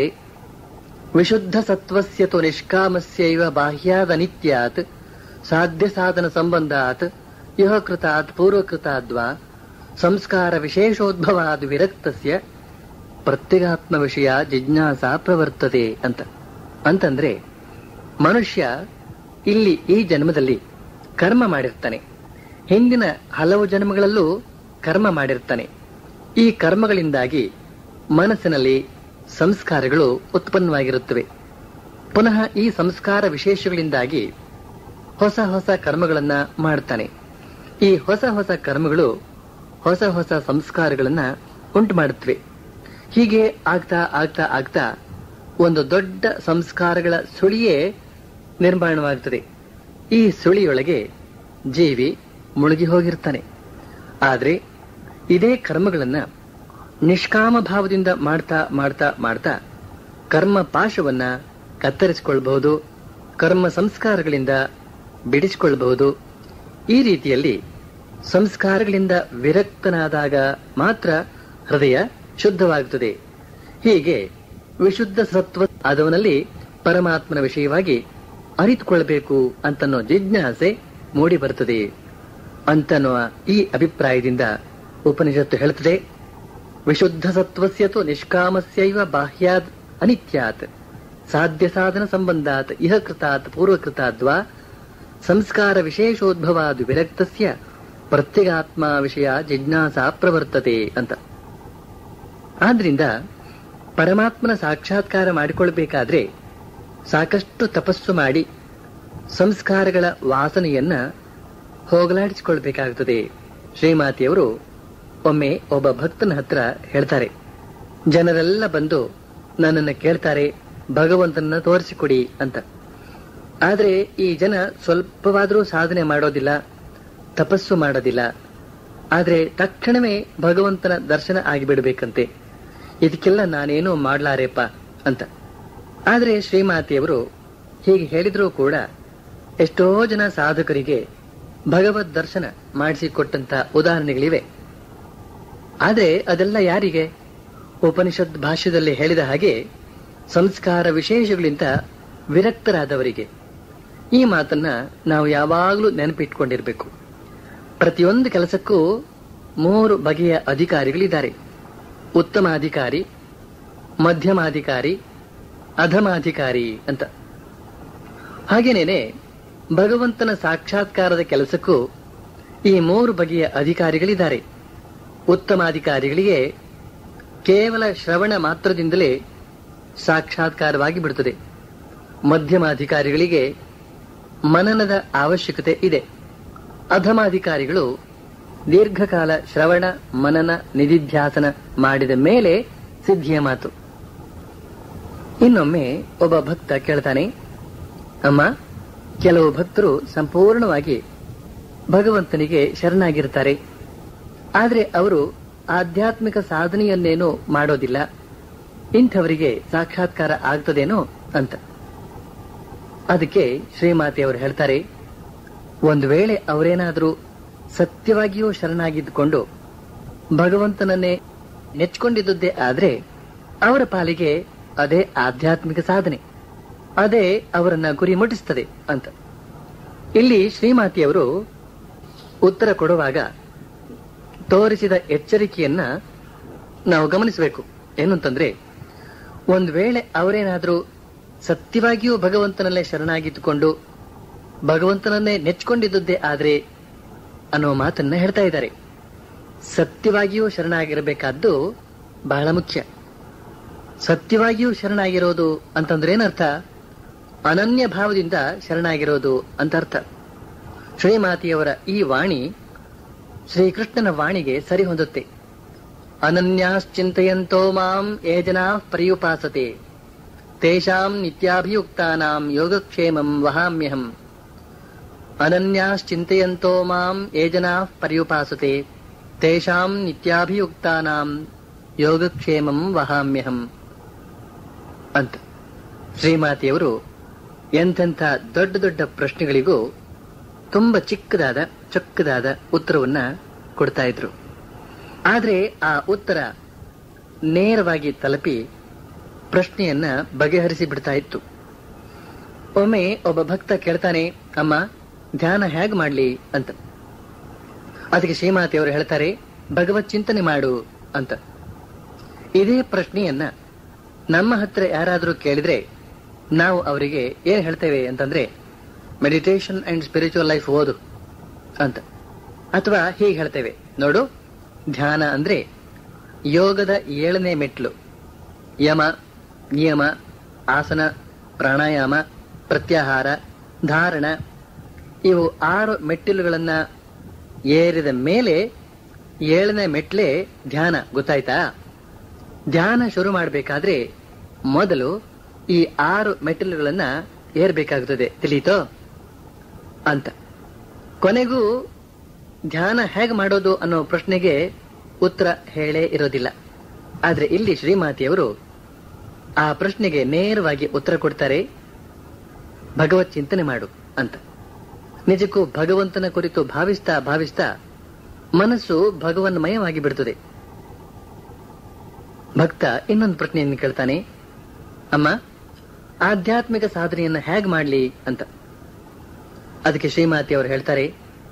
ವಿಶುದ್ಧ ಸತ್ವಸ್ಯತು ನಿಷ್ಕಾಮಸ್ಯೈವ ಬಾಹ್ಯಾದನಿತ್ಯಾತ್ ಸಾಧ್ಯ ಸಾಧನ ಸಂಬಂಧಾತ್ ಯಹ ಕೃತಾತ್ ಪೂರ್ವಕೃತಾದ್ವಾ ಸಂಸ್ಕಾರ ವಿಶೇಷೋದ್ಭವಾದ್ ವಿರಕ್ತಸ್ಯ ಪ್ರತ್ಯಗಾತ್ಮ ವಿಷಯ ಜಿಜ್ಞಾಸ ಪ್ರವರ್ತತೆ ಅಂತ ಅಂತಂದ್ರೆ ಮನುಷ್ಯ ಇಲ್ಲಿ ಈ ಜನ್ಮದಲ್ಲಿ ಕರ್ಮ ಮಾಡಿರ್ತಾನೆ ಹಿಂದಿನ ಹಲವು ಜನ್ಮಗಳಲ್ಲೂ ಕರ್ಮ ಮಾಡಿರ್ತಾನೆ ಈ ಕರ್ಮಗಳಿಂದಾಗಿ ಮನಸ್ಸಿನಲ್ಲಿ ಸಂಸ್ಕಾರಗಳು ಉತ್ಪನ್ನವಾಗಿರುತ್ತವೆ ಪುನಃ ಈ ಸಂಸ್ಕಾರ ವಿಶೇಷಗಳಿಂದಾಗಿ ಹೊಸ ಹೊಸ ಕರ್ಮಗಳನ್ನ ಮಾಡ್ತಾನೆ ಈ ಹೊಸ ಹೊಸ ಕರ್ಮಗಳು ಹೊಸ ಹೊಸ ಸಂಸ್ಕಾರಗಳನ್ನ ಉಂಟು ಮಾಡುತ್ತವೆ ಹೀಗೆ ಆಗ್ತಾ ಆಗ್ತಾ ಆಗ್ತಾ ಒಂದು ದೊಡ್ಡ ಸಂಸ್ಕಾರಗಳ ಸುಳಿಯೇ ನಿರ್ಮಾಣವಾಗುತ್ತದೆ ಈ ಸುಳಿಯೊಳಗೆ ಜೀವಿ ಮುಳುಗಿ ಹೋಗಿರ್ತಾನೆ ಆದ್ರೆ ಇದೇ ಕರ್ಮಗಳನ್ನ ನಿಷ್ಕಾಮ ಭಾವದಿಂದ ಮಾಡ್ತಾ ಮಾಡ್ತಾ ಮಾಡ್ತಾ ಕರ್ಮ ಪಾಶವನ್ನ ಕತ್ತರಿಸಿಕೊಳ್ಬಹುದು ಕರ್ಮ ಸಂಸ್ಕಾರಗಳಿಂದ ಬಿಡಿಸಿಕೊಳ್ಳಬಹುದು ಈ ರೀತಿಯಲ್ಲಿ ಸಂಸ್ಕಾರಗಳಿಂದ ವಿರಕ್ತನಾದಾಗ ಮಾತ್ರ ಹೃದಯ ಶುದ್ಧವಾಗುತ್ತದೆ ಹೀಗೆ ವಿಶುದ್ಧ ಸತ್ವ ಆದವನಲ್ಲಿ ಪರಮಾತ್ಮನ ವಿಷಯವಾಗಿ ಅರಿತುಕೊಳ್ಬೇಕು ಅಂತನ್ನೋ ಜಿಜ್ಞಾಸೆ ಮೂಡಿ ಬರುತ್ತದೆ ಅಂತನ್ನುವ ಈ ಅಭಿಪ್ರಾಯದಿಂದ ಉಪನಿಷತ್ತು ಹೇಳುತ್ತದೆ ವಿಶುದ್ಧ ಸತ್ವಸ್ಯತು ನಿಷ್ಕಾಮಸ್ಯೈವ ಬಾಹ್ಯಾದ್ ಅನಿತ್ಯಾತ್ ಸಾಧ್ಯ ಸಾಧನ ಸಂಬಂಧಾತ್ ಇಹ ಕೃತಾತ್ ಪೂರ್ವಕೃತಾದ್ವಾ ಸಂಸ್ಕಾರ ವಿಶೇಷೋದ್ಭವಾದ್ ವಿರಕ್ತಸ್ಯ ಪ್ರತ್ಯಗಾತ್ಮ ವಿಷಯ ಜಿಜ್ಞಾಸ ಪ್ರವರ್ತತೆ ಅಂತ ಆದ್ರಿಂದ ಪರಮಾತ್ಮನ ಸಾಕ್ಷಾತ್ಕಾರ ಮಾಡಿಕೊಳ್ಬೇಕಾದ್ರೆ ಸಾಕಷ್ಟು ತಪಸ್ಸು ಮಾಡಿ ಸಂಸ್ಕಾರಗಳ ವಾಸನೆಯನ್ನ ಹೋಗಲಾಡಿಸಿಕೊಳ್ಬೇಕಾಗುತ್ತದೆ ಶ್ರೀಮಾತಿಯವರು ಒಮ್ಮೆ ಒಬ್ಬ ಭಕ್ತನ ಹತ್ರ ಹೇಳ್ತಾರೆ ಜನರೆಲ್ಲ ಬಂದು ನನ್ನನ್ನು ಕೇಳ್ತಾರೆ ಭಗವಂತನ ತೋರಿಸಿಕೊಡಿ ಅಂತ ಆದ್ರೆ ಈ ಜನ ಸ್ವಲ್ಪವಾದರೂ ಸಾಧನೆ ಮಾಡೋದಿಲ್ಲ ತಪಸ್ಸು ಮಾಡೋದಿಲ್ಲ ಆದ್ರೆ ತಕ್ಷಣವೇ ಭಗವಂತನ ದರ್ಶನ ಆಗಿಬಿಡ್ಬೇಕಂತೆ ಇದಕ್ಕೆಲ್ಲ ನಾನೇನು ಮಾಡ್ಲಾರೇಪ ಅಂತ ಆದ್ರೆ ಶ್ರೀಮಾತೆಯವರು ಹೀಗೆ ಹೇಳಿದ್ರೂ ಕೂಡ ಎಷ್ಟೋ ಜನ ಸಾಧಕರಿಗೆ ಭಗವದ್ ದರ್ಶನ ಮಾಡಿಸಿಕೊಟ್ಟಂತ ಉದಾಹರಣೆಗಳಿವೆ ಆದ್ರೆ ಅದೆಲ್ಲ ಯಾರಿಗೆ ಉಪನಿಷತ್ ಭಾಷ್ಯದಲ್ಲಿ ಹೇಳಿದ ಹಾಗೆ ಸಂಸ್ಕಾರ ವಿಶೇಷಗಳಿಂದ ವಿರಕ್ತರಾದವರಿಗೆ ಈ ಮಾತನ್ನ ನಾವು ಯಾವಾಗಲೂ ನೆನಪಿಟ್ಕೊಂಡಿರ್ಬೇಕು ಪ್ರತಿಯೊಂದು ಕೆಲಸಕ್ಕೂ ಮೂರು ಬಗೆಯ ಅಧಿಕಾರಿಗಳಿದ್ದಾರೆ ಉತ್ತಮಾಧಿಕಾರಿ ಮಧ್ಯಮಾಧಿಕಾರಿ ಅಧಮಾಧಿಕಾರಿ ಅಂತ ಹಾಗೇನೇನೆ ಭಗವಂತನ ಸಾಕ್ಷಾತ್ಕಾರದ ಕೆಲಸಕ್ಕೂ ಈ ಮೂರು ಬಗೆಯ ಅಧಿಕಾರಿಗಳಿದ್ದಾರೆ ಉತ್ತಮಾಧಿಕಾರಿಗಳಿಗೆ ಕೇವಲ ಶ್ರವಣ ಮಾತ್ರದಿಂದಲೇ ಸಾಕ್ಷಾತ್ಕಾರವಾಗಿ ಬಿಡುತ್ತದೆ ಮಧ್ಯಮಾಧಿಕಾರಿಗಳಿಗೆ ಮನನದ ಅವಶ್ಯಕತೆ ಇದೆ ಅಧಮಾಧಿಕಾರಿಗಳು ದೀರ್ಘಕಾಲ ಶ್ರವಣ ಮನನ ನಿಧಿಧ್ಯಾಸನ ಮಾಡಿದ ಮೇಲೆ ಸಿದ್ಧಿಯ ಮಾತು ಇನ್ನೊಮ್ಮೆ ಒಬ್ಬ ಭಕ್ತ ಕೇಳ್ತಾನೆ ಅಮ್ಮ ಕೆಲವು ಭಕ್ತರು ಸಂಪೂರ್ಣವಾಗಿ ಭಗವಂತನಿಗೆ ಶರಣಾಗಿರ್ತಾರೆ ಆದ್ರೆ ಅವರು ಆಧ್ಯಾತ್ಮಿಕ ಸಾಧನೆಯನ್ನೇನೂ ಮಾಡೋದಿಲ್ಲ ಇಂಥವರಿಗೆ ಸಾಕ್ಷಾತ್ಕಾರ ಆಗ್ತದೇನೋ ಅಂತ ಅದಕ್ಕೆ ಶ್ರೀಮಾತೆಯವರು ಹೇಳ್ತಾರೆ ಒಂದು ವೇಳೆ ಅವರೇನಾದರೂ ಸತ್ಯವಾಗಿಯೂ ಶರಣಾಗಿದ್ದುಕೊಂಡು ಭಗವಂತನನ್ನೇ ನೆಚ್ಕೊಂಡಿದ್ದೇ ಆದ್ರೆ ಅವರ ಪಾಲಿಗೆ ಅದೇ ಆಧ್ಯಾತ್ಮಿಕ ಸಾಧನೆ ಅದೇ ಅವರನ್ನ ಗುರಿ ಮುಟ್ಟಿಸ್ತದೆ ಅಂತ ಇಲ್ಲಿ ಶ್ರೀಮಾತಿಯವರು ಉತ್ತರ ಕೊಡುವಾಗ ತೋರಿಸಿದ ಎಚ್ಚರಿಕೆಯನ್ನ ನಾವು ಗಮನಿಸಬೇಕು ಏನು ಅಂತಂದ್ರೆ ಒಂದ್ ವೇಳೆ ಅವರೇನಾದ್ರೂ ಸತ್ಯವಾಗಿಯೂ ಭಗವಂತನಲ್ಲೇ ಶರಣಾಗಿದ್ದುಕೊಂಡು ಭಗವಂತನನ್ನೇ ನೆಚ್ಕೊಂಡಿದ್ದುದೇ ಆದ್ರೆ ಅನ್ನೋ ಮಾತನ್ನ ಹೇಳ್ತಾ ಇದ್ದಾರೆ ಸತ್ಯವಾಗಿಯೂ ಶರಣಾಗಿರಬೇಕಾದ್ದು ಬಹಳ ಮುಖ್ಯ ಸತ್ಯವಾಗಿಯೂ ಶರಣಾಗಿರೋದು ಅಂತಂದ್ರೆ ಏನರ್ಥ ಅನನ್ಯ ಭಾವದಿಂದ ಶರಣಾಗಿರೋದು ಅಂತ ಅರ್ಥ ಶ್ರೀಮಾತಿಯವರ ಈ ವಾಣಿ ಶ್ರೀಕೃಷ್ಣನ ವಾಣಿಗೆ ಸರಿ ಹೊಂದುತ್ತೆ ಅನನ್ಯಾಶ್ಚಿಂತೆಯಂತೋ ಮಾಂ ಯೇ ಜನಾ ಪರ್ಯುಪಾಸತೆ ತೇಷಾಂ ನಿತ್ಯಾಭಿಯುಕ್ತಾನಾಂ ಯೋಗಕ್ಷೇಮಂ ವಹಾಮ್ಯಹಂ ಅನನ್ಯಾಶ್ಚಿಂತೆಯಂತೋ ಮಾಂ ಯೇ ಜನಾ ಪರ್ಯುಪಾಸತೆ ತೇಷಾಂ ನಿತ್ಯಾಭಿಯುಕ್ತಾನಾಂ ಯೋಗಕ್ಷೇಮಂ ವಹಾಮ್ಯಹಂ ಅಂತ ಶ್ರೀಮಾತಿಯವರು ಎಂತೆಂಥ ದೊಡ್ಡ ದೊಡ್ಡ ಪ್ರಶ್ನೆಗಳಿಗೂ ತುಂಬಾ ಚಿಕ್ಕದಾದ ಚೊಕ್ಕದಾದ ಉತ್ತರವನ್ನ ಕೊಡ್ತಾ ಇದ್ರು ಆದ್ರೆ ಆ ಉತ್ತರ ನೇರವಾಗಿ ತಲುಪಿ ಪ್ರಶ್ನೆಯನ್ನ ಬಗೆಹರಿಸಿ ಬಿಡ್ತಾ ಇತ್ತು ಒಮ್ಮೆ ಒಬ್ಬ ಭಕ್ತ ಕೇಳ್ತಾನೆ ಅಮ್ಮ ಧ್ಯಾನ ಹೇಗ್ ಮಾಡ್ಲಿ ಅಂತ ಅದಕ್ಕೆ ಶ್ರೀಮಾತಿಯವರು ಹೇಳ್ತಾರೆ ಭಗವತ್ ಚಿಂತನೆ ಮಾಡು ಅಂತ ಇದೇ ಪ್ರಶ್ನೆಯನ್ನ ನಮ್ಮ ಹತ್ರ ಯಾರಾದರೂ ಕೇಳಿದ್ರೆ ನಾವು ಅವರಿಗೆ ಏನ್ ಹೇಳ್ತೇವೆ ಅಂತಂದ್ರೆ ಮೆಡಿಟೇಷನ್ ಅಂಡ್ ಸ್ಪಿರಿಚುವಲ್ ಲೈಫ್ ಓದು ಅಂತ ಅಥವಾ ಹೀಗೆ ಹೇಳ್ತೇವೆ ನೋಡು ಧ್ಯಾನ ಅಂದ್ರೆ ಯೋಗದ ಏಳನೇ ಮೆಟ್ಲು ಯಮ ನಿಯಮ ಆಸನ ಪ್ರಾಣಾಯಾಮ ಪ್ರತ್ಯಾಹಾರ ಧಾರಣ ಇವು ಆರು ಮೆಟ್ಟಿಲುಗಳನ್ನ ಏರಿದ ಮೇಲೆ ಏಳನೇ ಮೆಟ್ಲೆ ಧ್ಯಾನ ಗೊತ್ತಾಯ್ತಾ ಧ್ಯಾನ ಶುರು ಮಾಡಬೇಕಾದ್ರೆ ಮೊದಲು ಈ ಆರು ಮೆಟ್ಟಿಲುಗಳನ್ನ ಏರ್ಬೇಕಾಗುತ್ತದೆ ತಿಳಿಯಿತೋ ಅಂತ ಕೊನೆಗೂ ಧ್ಯಾನ ಹೇಗೆ ಮಾಡೋದು ಅನ್ನೋ ಪ್ರಶ್ನೆಗೆ ಉತ್ತರ ಹೇಳೇ ಇರೋದಿಲ್ಲ ಆದ್ರೆ ಇಲ್ಲಿ ಶ್ರೀಮಾತಿಯವರು ಆ ಪ್ರಶ್ನೆಗೆ ನೇರವಾಗಿ ಉತ್ತರ ಕೊಡ್ತಾರೆ ಭಗವತ್ ಚಿಂತನೆ ಮಾಡು ಅಂತ ನಿಜಕ್ಕೂ ಭಗವಂತನ ಕುರಿತು ಭಾವಿಸ್ತಾ ಭಾವಿಸ್ತಾ ಮನಸ್ಸು ಭಗವನ್ಮಯವಾಗಿ ಬಿಡುತ್ತದೆ ಭಕ್ತ ಇನ್ನೊಂದು ಪ್ರಶ್ನೆಯನ್ನು ಕೇಳ್ತಾನೆ ಅಮ್ಮ ಆಧ್ಯಾತ್ಮಿಕ ಸಾಧನೆಯನ್ನ ಹೇಗ್ ಮಾಡ್ಲಿ ಅಂತ ಅದಕ್ಕೆ ಶ್ರೀಮಾತಿ ಅವರು ಹೇಳ್ತಾರೆ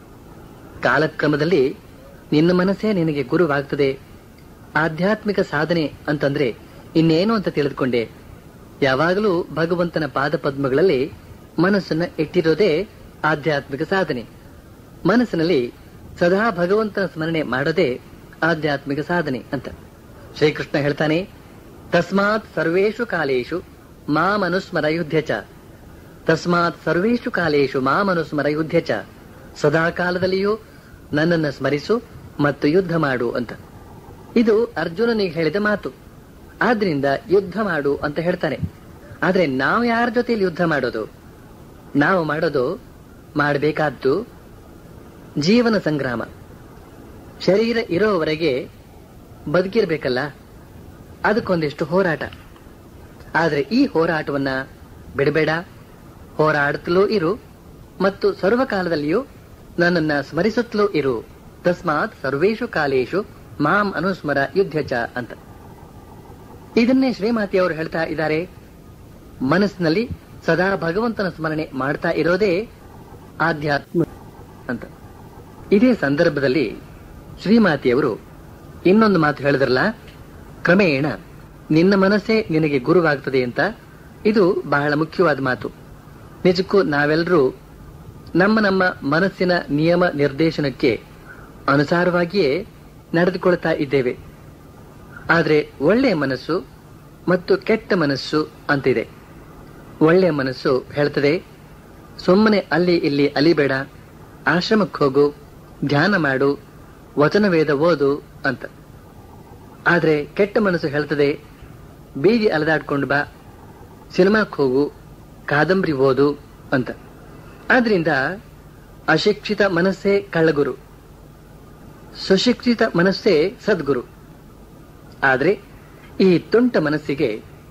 ಕಾಲಕ್ರಮದಲ್ಲಿ ನಿನ್ನ ಮನಸ್ಸೇ ನಿನಗೆ ಗುರುವಾಗ್ತದೆ ಆಧ್ಯಾತ್ಮಿಕ ಸಾಧನೆ ಅಂತಂದ್ರೆ ಇನ್ನೇನು ಅಂತ ತಿಳಿದುಕೊಂಡೆ ಯಾವಾಗಲೂ ಭಗವಂತನ ಪಾದ ಪದ್ಮಗಳಲ್ಲಿ ಮನಸ್ಸನ್ನ ಇಟ್ಟಿರೋದೇ ಆಧ್ಯಾತ್ಮಿಕ ಸಾಧನೆ ಮನಸ್ಸಿನಲ್ಲಿ ಸದಾ ಭಗವಂತನ ಸ್ಮರಣೆ ಮಾಡೋದೇ ಆಧ್ಯಾತ್ಮಿಕ ಸಾಧನೆ ಅಂತ ಶ್ರೀಕೃಷ್ಣ ಹೇಳ್ತಾನೆ ತಸ್ಮಾತ್ ಸರ್ವೇಷು ಕಾಲೇಶು ಮಾಮನುಸ್ಮರ ಯುದ್ಧ ಚ ತಸ್ಮಾತ್ ಸರ್ವೇಷು ಕಾಲೇಶು ಮಾಮನುಸ್ಮರ ಯುದ್ಧ ಚ ಸದಾ ಕಾಲದಲ್ಲಿಯೂ ನನ್ನನ್ನು ಸ್ಮರಿಸು ಮತ್ತು ಯುದ್ಧ ಮಾಡು ಅಂತ ಇದು ಅರ್ಜುನನಿಗೆ ಹೇಳಿದ ಮಾತು ಆದ್ರಿಂದ ಯುದ್ಧ ಮಾಡು ಅಂತ ಹೇಳ್ತಾನೆ ಆದ್ರೆ ನಾವು ಯಾರ ಜೊತೆಯಲ್ಲಿ ಯುದ್ಧ ಮಾಡೋದು ನಾವು ಮಾಡೋದು ಮಾಡಬೇಕಾದ್ದು ಜೀವನ ಸಂಗ್ರಾಮ ಶರೀರ ಇರೋವರೆಗೆ ಬದುಕಿರ್ಬೇಕಲ್ಲ ಅದಕ್ಕೊಂದಿಷ್ಟು ಹೋರಾಟ ಆದ್ರೆ ಈ ಹೋರಾಟವನ್ನ ಬಿಡಬೇಡ ಹೋರಾಡುತ್ತಲೂ ಇರು ಮತ್ತು ಸರ್ವಕಾಲದಲ್ಲಿಯೂ ನನ್ನನ್ನ ಸ್ಮರಿಸುತ್ತಲೂ ಇರು ತಸ್ಮಾತ್ ಸರ್ವೇಷು ಕಾಲೇಶು ಮಾಂ ಅನುಸ್ಮರ ಯುದ್ಧ ಚ ಅಂತ ಇದನ್ನೇ ಶ್ರೀಮಾತಿಯವರು ಹೇಳ್ತಾ ಇದ್ದಾರೆ ಮನಸ್ಸಿನಲ್ಲಿ ಸದಾ ಭಗವಂತನ ಸ್ಮರಣೆ ಮಾಡ್ತಾ ಇರೋದೇ ಆಧ್ಯಾತ್ಮ ಅಂತ ಇದೇ ಸಂದರ್ಭದಲ್ಲಿ ಶ್ರೀಮಾತಿಯವರು ಇನ್ನೊಂದು ಮಾತು ಹೇಳಿದ್ರಲ್ಲ ಕ್ರಮೇಣ ನಿನ್ನ ಮನಸ್ಸೇ ನಿನಗೆ ಗುರುವಾಗ್ತದೆ ಅಂತ ಇದು ಬಹಳ ಮುಖ್ಯವಾದ ಮಾತು ನಿಜಕ್ಕೂ ನಾವೆಲ್ಲರೂ ನಮ್ಮ ನಮ್ಮ ಮನಸ್ಸಿನ ನಿಯಮ ನಿರ್ದೇಶನಕ್ಕೆ ಅನುಸಾರವಾಗಿಯೇ ನಡೆದುಕೊಳ್ತಾ ಇದ್ದೇವೆ ಆದರೆ ಒಳ್ಳೆಯ ಮನಸ್ಸು ಮತ್ತು ಕೆಟ್ಟ ಮನಸ್ಸು ಅಂತಿದೆ ಒಳ್ಳೆಯ ಮನಸ್ಸು ಹೇಳ್ತದೆ ಸುಮ್ಮನೆ ಅಲ್ಲಿ ಇಲ್ಲಿ ಅಲಿಬೇಡ ಆಶ್ರಮಕ್ಕೆ ಹೋಗು ಧ್ಯಾನ ಮಾಡು ವಚನವೇದ ಓದು ಅಂತ ಆದ್ರೆ ಕೆಟ್ಟ ಮನಸ್ಸು ಹೇಳ್ತದೆ ಬೀದಿ ಅಲೆದಾಡ್ಕೊಂಡು ಬಾ ಸಿನಿಮಾಕ್ಕೆ ಹೋಗು ಕಾದಂಬರಿ ಓದು ಅಂತ ಆದ್ರಿಂದ ಅಶಿಕ್ಷಿತ ಮನಸ್ಸೇ ಕಳ್ಳಗುರು ಸುಶಿಕ್ಷಿತ ಮನಸ್ಸೇ ಸದ್ಗುರು ಆದ್ರೆ ಈ ತುಂಟ ಮನಸ್ಸಿಗೆ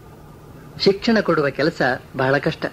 ಶಿಕ್ಷಣ ಕೊಡುವ ಕೆಲಸ ಬಹಳ ಕಷ್ಟ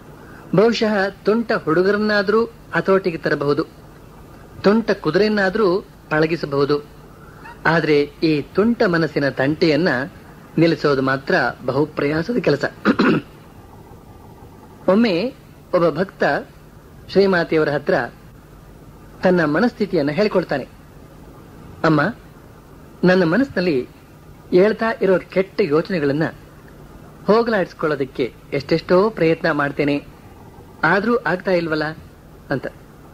ಬಹುಶಃ ತುಂಟ ಹುಡುಗರನ್ನಾದ್ರೂ ಹತೋಟಿಗೆ ತರಬಹುದು ತುಂಟ ಕುದುರೆಯನ್ನಾದ್ರೂ ಪಳಗಿಸಬಹುದು ಆದ್ರೆ ಈ ತುಂಟ ಮನಸ್ಸಿನ ತಂಟೆಯನ್ನ ನಿಲ್ಲಿಸೋದು ಮಾತ್ರ ಬಹು ಪ್ರಯಾಸದ ಕೆಲಸ ಒಮ್ಮೆ ಒಬ್ಬ ಭಕ್ತ ಶ್ರೀಮಾತೆಯವರ ಹತ್ರ ತನ್ನ ಮನಸ್ಥಿತಿಯನ್ನು ಹೇಳಿಕೊಳ್ತಾನೆ ಅಮ್ಮ ನನ್ನ ಮನಸ್ಸಿನಲ್ಲಿ ಹೇಳ್ತಾ ಇರೋ ಕೆಟ್ಟ ಯೋಚನೆಗಳನ್ನ ಹೋಗಲಾಡಿಸ್ಕೊಳ್ಳೋದಕ್ಕೆ ಎಷ್ಟೆಷ್ಟೋ ಪ್ರಯತ್ನ ಮಾಡ್ತೇನೆ ಆದ್ರೂ ಆಗ್ತಾ ಇಲ್ವಲ್ಲ ಅಂತ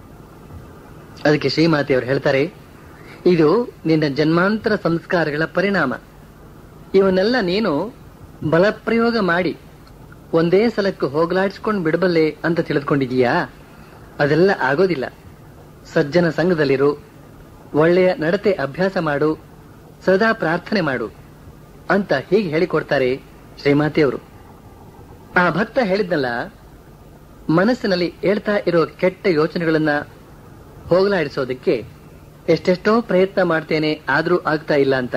ಅದಕ್ಕೆ ಶ್ರೀಮಾತೆಯವರು ಹೇಳ್ತಾರೆ ಇದು ನಿನ್ನ ಜನ್ಮಾಂತರ ಸಂಸ್ಕಾರಗಳ ಪರಿಣಾಮ ಇವನ್ನೆಲ್ಲ ನೀನು ಬಲಪ್ರಯೋಗ ಮಾಡಿ ಒಂದೇ ಸಲಕ್ಕೆ ಹೋಗಲಾಡಿಸ್ಕೊಂಡು ಬಿಡಬಲ್ಲೆ ಅಂತ ತಿಳಿದುಕೊಂಡಿದೀಯಾ ಅದೆಲ್ಲ ಆಗೋದಿಲ್ಲ ಸಜ್ಜನ ಸಂಘದಲ್ಲಿರು ಒಳ್ಳೆಯ ನಡತೆ ಅಭ್ಯಾಸ ಮಾಡು ಸದಾ ಪ್ರಾರ್ಥನೆ ಮಾಡು ಅಂತ ಹೀಗೆ ಹೇಳಿಕೊಡ್ತಾರೆ ಶ್ರೀಮಾತೆಯವರು ಆ ಭಕ್ತ ಹೇಳಿದ್ನಲ್ಲ ಮನಸ್ಸಿನಲ್ಲಿ ಹೇಳ್ತಾ ಇರೋ ಕೆಟ್ಟ ಯೋಚನೆಗಳನ್ನ ಹೋಗಲಾಡಿಸೋದಕ್ಕೆ ಎಷ್ಟೆಷ್ಟೋ ಪ್ರಯತ್ನ ಮಾಡ್ತೇನೆ ಆದ್ರೂ ಆಗ್ತಾ ಇಲ್ಲ ಅಂತ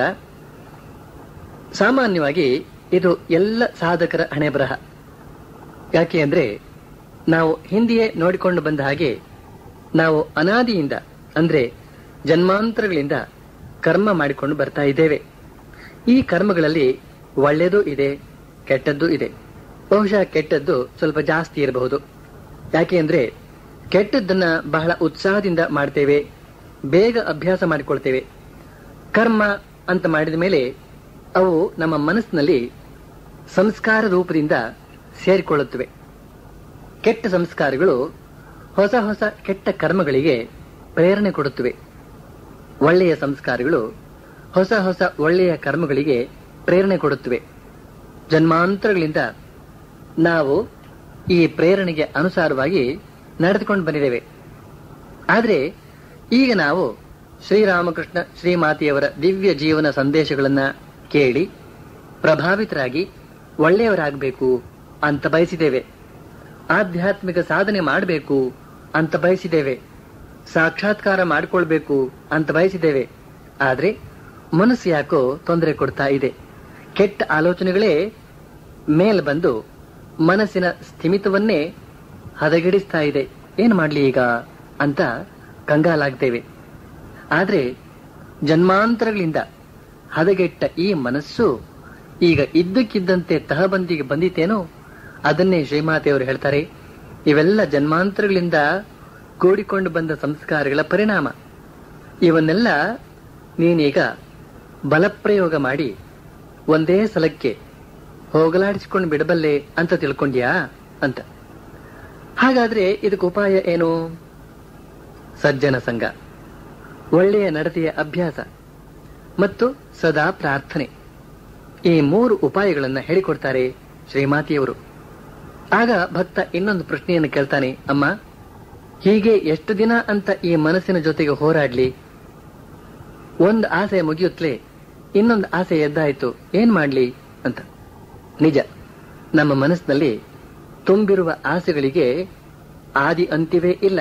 ಸಾಮಾನ್ಯವಾಗಿ ಇದು ಎಲ್ಲ ಸಾಧಕರ ಹಣೆ ಬರಹ ಯಾಕೆ ಅಂದ್ರೆ ನಾವು ಹಿಂದೆಯೇ ನೋಡಿಕೊಂಡು ಬಂದ ಹಾಗೆ ನಾವು ಅನಾದಿಯಿಂದ ಅಂದ್ರೆ ಜನ್ಮಾಂತರಗಳಿಂದ ಕರ್ಮ ಮಾಡಿಕೊಂಡು ಬರ್ತಾ ಇದ್ದೇವೆ ಈ ಕರ್ಮಗಳಲ್ಲಿ ಒಳ್ಳೆಯದು ಇದೆ ಕೆಟ್ಟದ್ದು ಇದೆ ಬಹುಶಃ ಕೆಟ್ಟದ್ದು ಸ್ವಲ್ಪ ಜಾಸ್ತಿ ಇರಬಹುದು ಯಾಕೆ ಅಂದ್ರೆ ಕೆಟ್ಟದ್ದನ್ನ ಬಹಳ ಉತ್ಸಾಹದಿಂದ ಮಾಡ್ತೇವೆ ಬೇಗ ಅಭ್ಯಾಸ ಮಾಡಿಕೊಳ್ತೇವೆ ಕರ್ಮ ಅಂತ ಮಾಡಿದ ಮೇಲೆ ಅವು ನಮ್ಮ ಮನಸ್ಸಿನಲ್ಲಿ ಸಂಸ್ಕಾರ ರೂಪದಿಂದ ಸೇರಿಕೊಳ್ಳುತ್ತವೆ ಕೆಟ್ಟ ಸಂಸ್ಕಾರಗಳು ಹೊಸ ಹೊಸ ಕೆಟ್ಟ ಕರ್ಮಗಳಿಗೆ ಪ್ರೇರಣೆ ಕೊಡುತ್ತವೆ ಒಳ್ಳೆಯ ಸಂಸ್ಕಾರಗಳು ಹೊಸ ಹೊಸ ಒಳ್ಳೆಯ ಕರ್ಮಗಳಿಗೆ ಪ್ರೇರಣೆ ಕೊಡುತ್ತವೆ ಜನ್ಮಾಂತರಗಳಿಂದ ನಾವು ಈ ಪ್ರೇರಣೆಗೆ ಅನುಸಾರವಾಗಿ ನಡೆದುಕೊಂಡು ಬಂದಿದ್ದೇವೆ ಆದರೆ ಈಗ ನಾವು ಶ್ರೀರಾಮಕೃಷ್ಣ ಶ್ರೀಮಾತೆಯವರ ದಿವ್ಯ ಜೀವನ ಸಂದೇಶಗಳನ್ನ ಕೇಳಿ ಪ್ರಭಾವಿತರಾಗಿ ಒಳ್ಳೆಯವರಾಗಬೇಕು ಅಂತ ಬಯಸಿದ್ದೇವೆ ಆಧ್ಯಾತ್ಮಿಕ ಸಾಧನೆ ಮಾಡಬೇಕು ಅಂತ ಬಯಸಿದ್ದೇವೆ ಸಾಕ್ಷಾತ್ಕಾರ ಮಾಡಿಕೊಳ್ಬೇಕು ಅಂತ ಬಯಸಿದ್ದೇವೆ ಆದ್ರೆ ಮನಸ್ಸು ಯಾಕೋ ತೊಂದರೆ ಕೊಡ್ತಾ ಇದೆ ಕೆಟ್ಟ ಆಲೋಚನೆಗಳೇ ಮೇಲ್ ಬಂದು ಮನಸ್ಸಿನ ಸ್ಥಿಮಿತವನ್ನೇ ಹದಗೆಡಿಸ್ತಾ ಇದೆ ಏನ್ ಮಾಡ್ಲಿ ಈಗ ಅಂತ ಕಂಗಾಲಾಗ್ತೇವೆ ಆದ್ರೆ ಜನ್ಮಾಂತರಗಳಿಂದ ಹದಗೆಟ್ಟ ಈ ಮನಸ್ಸು ಈಗ ಇದ್ದಕ್ಕಿದ್ದಂತೆ ತಹಬಂದಿಗೆ ಬಂದಿತೇನೋ ಅದನ್ನೇ ಶ್ರೀಮಾತೆಯವರು ಹೇಳ್ತಾರೆ ಇವೆಲ್ಲ ಜನ್ಮಾಂತರಗಳಿಂದ ಕೂಡಿಕೊಂಡು ಬಂದ ಸಂಸ್ಕಾರಗಳ ಪರಿಣಾಮ ಇವನ್ನೆಲ್ಲ ನೀನೀಗ ಬಲಪ್ರಯೋಗ ಮಾಡಿ ಒಂದೇ ಸಲಕ್ಕೆ ಹೋಗಲಾಡಿಸಿಕೊಂಡು ಬಿಡಬಲ್ಲೆ ಅಂತ ತಿಳ್ಕೊಂಡ್ಯಾ ಅಂತ ಹಾಗಾದ್ರೆ ಇದಕ್ಕೆ ಉಪಾಯ ಏನು ಸಜ್ಜನ ಸಂಘ ಒಳ್ಳೆಯ ನಡತೆಯ ಅಭ್ಯಾಸ ಮತ್ತು ಸದಾ ಪ್ರಾರ್ಥನೆ ಈ ಮೂರು ಉಪಾಯಗಳನ್ನ ಹೇಳಿಕೊಡ್ತಾರೆ ಶ್ರೀಮಾತಿಯವರು ಆಗ ಭಕ್ತ ಇನ್ನೊಂದು ಪ್ರಶ್ನೆಯನ್ನು ಕೇಳ್ತಾನೆ ಅಮ್ಮ ಹೀಗೆ ಎಷ್ಟು ದಿನ ಅಂತ ಈ ಮನಸ್ಸಿನ ಜೊತೆಗೆ ಹೋರಾಡ್ಲಿ ಒಂದು ಆಸೆ ಮುಗಿಯುತ್ತಲೇ ಇನ್ನೊಂದು ಆಸೆ ಎದ್ದಾಯ್ತು ಏನ್ ಮಾಡ್ಲಿ ಅಂತ ನಿಜ ನಮ್ಮ ಮನಸ್ಸಿನಲ್ಲಿ ತುಂಬಿರುವ ಆಸೆಗಳಿಗೆ ಆದಿ ಅಂತ್ಯವೇ ಇಲ್ಲ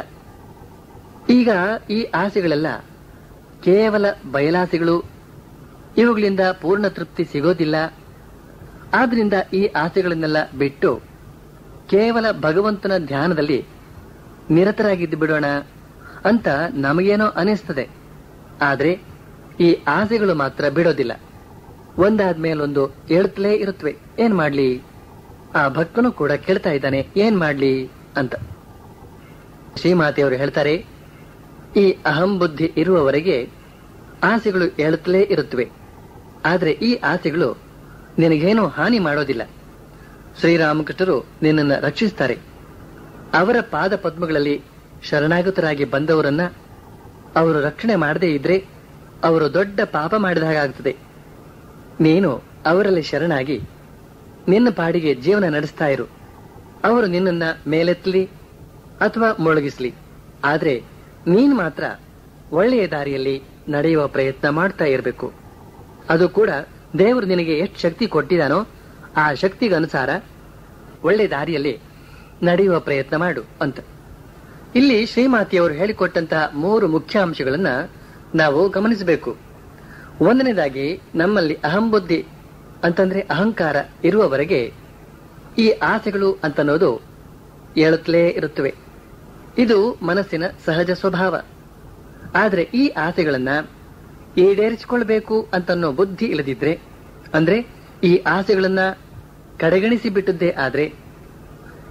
ಈಗ ಈ ಆಸೆಗಳೆಲ್ಲ ಕೇವಲ ಬಯಲಾಸೆಗಳು ಇವುಗಳಿಂದ ಪೂರ್ಣ ತೃಪ್ತಿ ಸಿಗೋದಿಲ್ಲ ಆದ್ರಿಂದ ಈ ಆಸೆಗಳನ್ನೆಲ್ಲ ಬಿಟ್ಟು ಕೇವಲ ಭಗವಂತನ ಧ್ಯಾನದಲ್ಲಿ ನಿರತರಾಗಿದ್ದು ಬಿಡೋಣ ಅಂತ ನಮಗೇನೋ ಅನಿಸ್ತದೆ ಆದ್ರೆ ಈ ಆಸೆಗಳು ಮಾತ್ರ ಬಿಡೋದಿಲ್ಲ ಒಂದಾದ್ಮೇಲೊಂದು ಹೇಳ್ತಲೇ ಇರುತ್ತವೆ ಏನ್ ಮಾಡ್ಲಿ ಆ ಭಕ್ತನು ಕೂಡ ಕೇಳ್ತಾ ಇದ್ದಾನೆ ಏನ್ ಮಾಡ್ಲಿ ಅಂತ ಶ್ರೀಮಾತೆಯವರು ಹೇಳ್ತಾರೆ ಈ ಅಹಂ ಬುದ್ಧಿ ಇರುವವರೆಗೆ ಆಸೆಗಳು ಹೇಳುತ್ತಲೇ ಇರುತ್ತವೆ ಆದ್ರೆ ಈ ಆಸೆಗಳು ನಿನಗೇನೂ ಹಾನಿ ಮಾಡೋದಿಲ್ಲ ಶ್ರೀರಾಮಕೃಷ್ಣರು ನಿನ್ನನ್ನು ರಕ್ಷಿಸ್ತಾರೆ ಅವರ ಪಾದ ಪದ್ಮಗಳಲ್ಲಿ ಶರಣಾಗತರಾಗಿ ಬಂದವರನ್ನ ಅವರು ರಕ್ಷಣೆ ಮಾಡದೇ ಇದ್ರೆ ಅವರು ದೊಡ್ಡ ಪಾಪ ಮಾಡಿದ ಹಾಗಾಗ್ತದೆ ನೀನು ಅವರಲ್ಲಿ ಶರಣಾಗಿ ನಿನ್ನ ಪಾಡಿಗೆ ಜೀವನ ನಡೆಸ್ತಾ ಇರು ಅವರು ನಿನ್ನನ್ನ ಮೇಲೆತ್ತಲಿ ಅಥವಾ ಮುಳುಗಿಸ್ಲಿ ಆದ್ರೆ ನೀನ್ ಮಾತ್ರ ಒಳ್ಳೆಯ ದಾರಿಯಲ್ಲಿ ನಡೆಯುವ ಪ್ರಯತ್ನ ಮಾಡ್ತಾ ಇರಬೇಕು ಅದು ಕೂಡ ದೇವರು ನಿನಗೆ ಎಷ್ಟು ಶಕ್ತಿ ಕೊಟ್ಟಿದಾನೋ ಆ ಶಕ್ತಿಗೆ ಅನುಸಾರ ಒಳ್ಳೆ ದಾರಿಯಲ್ಲಿ ನಡೆಯುವ ಪ್ರಯತ್ನ ಮಾಡು ಅಂತ ಇಲ್ಲಿ ಶ್ರೀಮಾತಿಯವರು ಹೇಳಿಕೊಟ್ಟಂತಹ ಮೂರು ಮುಖ್ಯ ಅಂಶಗಳನ್ನ ನಾವು ಗಮನಿಸಬೇಕು ಒಂದನೇದಾಗಿ ನಮ್ಮಲ್ಲಿ ಅಹಂಬುದ್ಧಿ ಅಂತಂದ್ರೆ ಅಹಂಕಾರ ಇರುವವರೆಗೆ ಈ ಆಸೆಗಳು ಅಂತನ್ನೋದು ಹೇಳುತ್ತಲೇ ಇರುತ್ತವೆ ಇದು ಮನಸ್ಸಿನ ಸಹಜ ಸ್ವಭಾವ ಆದ್ರೆ ಈ ಆಸೆಗಳನ್ನ ಈಡೇರಿಸಿಕೊಳ್ಬೇಕು ಅಂತನ್ನೋ ಬುದ್ಧಿ ಇಲ್ಲದಿದ್ರೆ ಅಂದ್ರೆ ಈ ಆಸೆಗಳನ್ನ ಕಡೆಗಣಿಸಿ ಬಿಟ್ಟದ್ದೇ ಆದ್ರೆ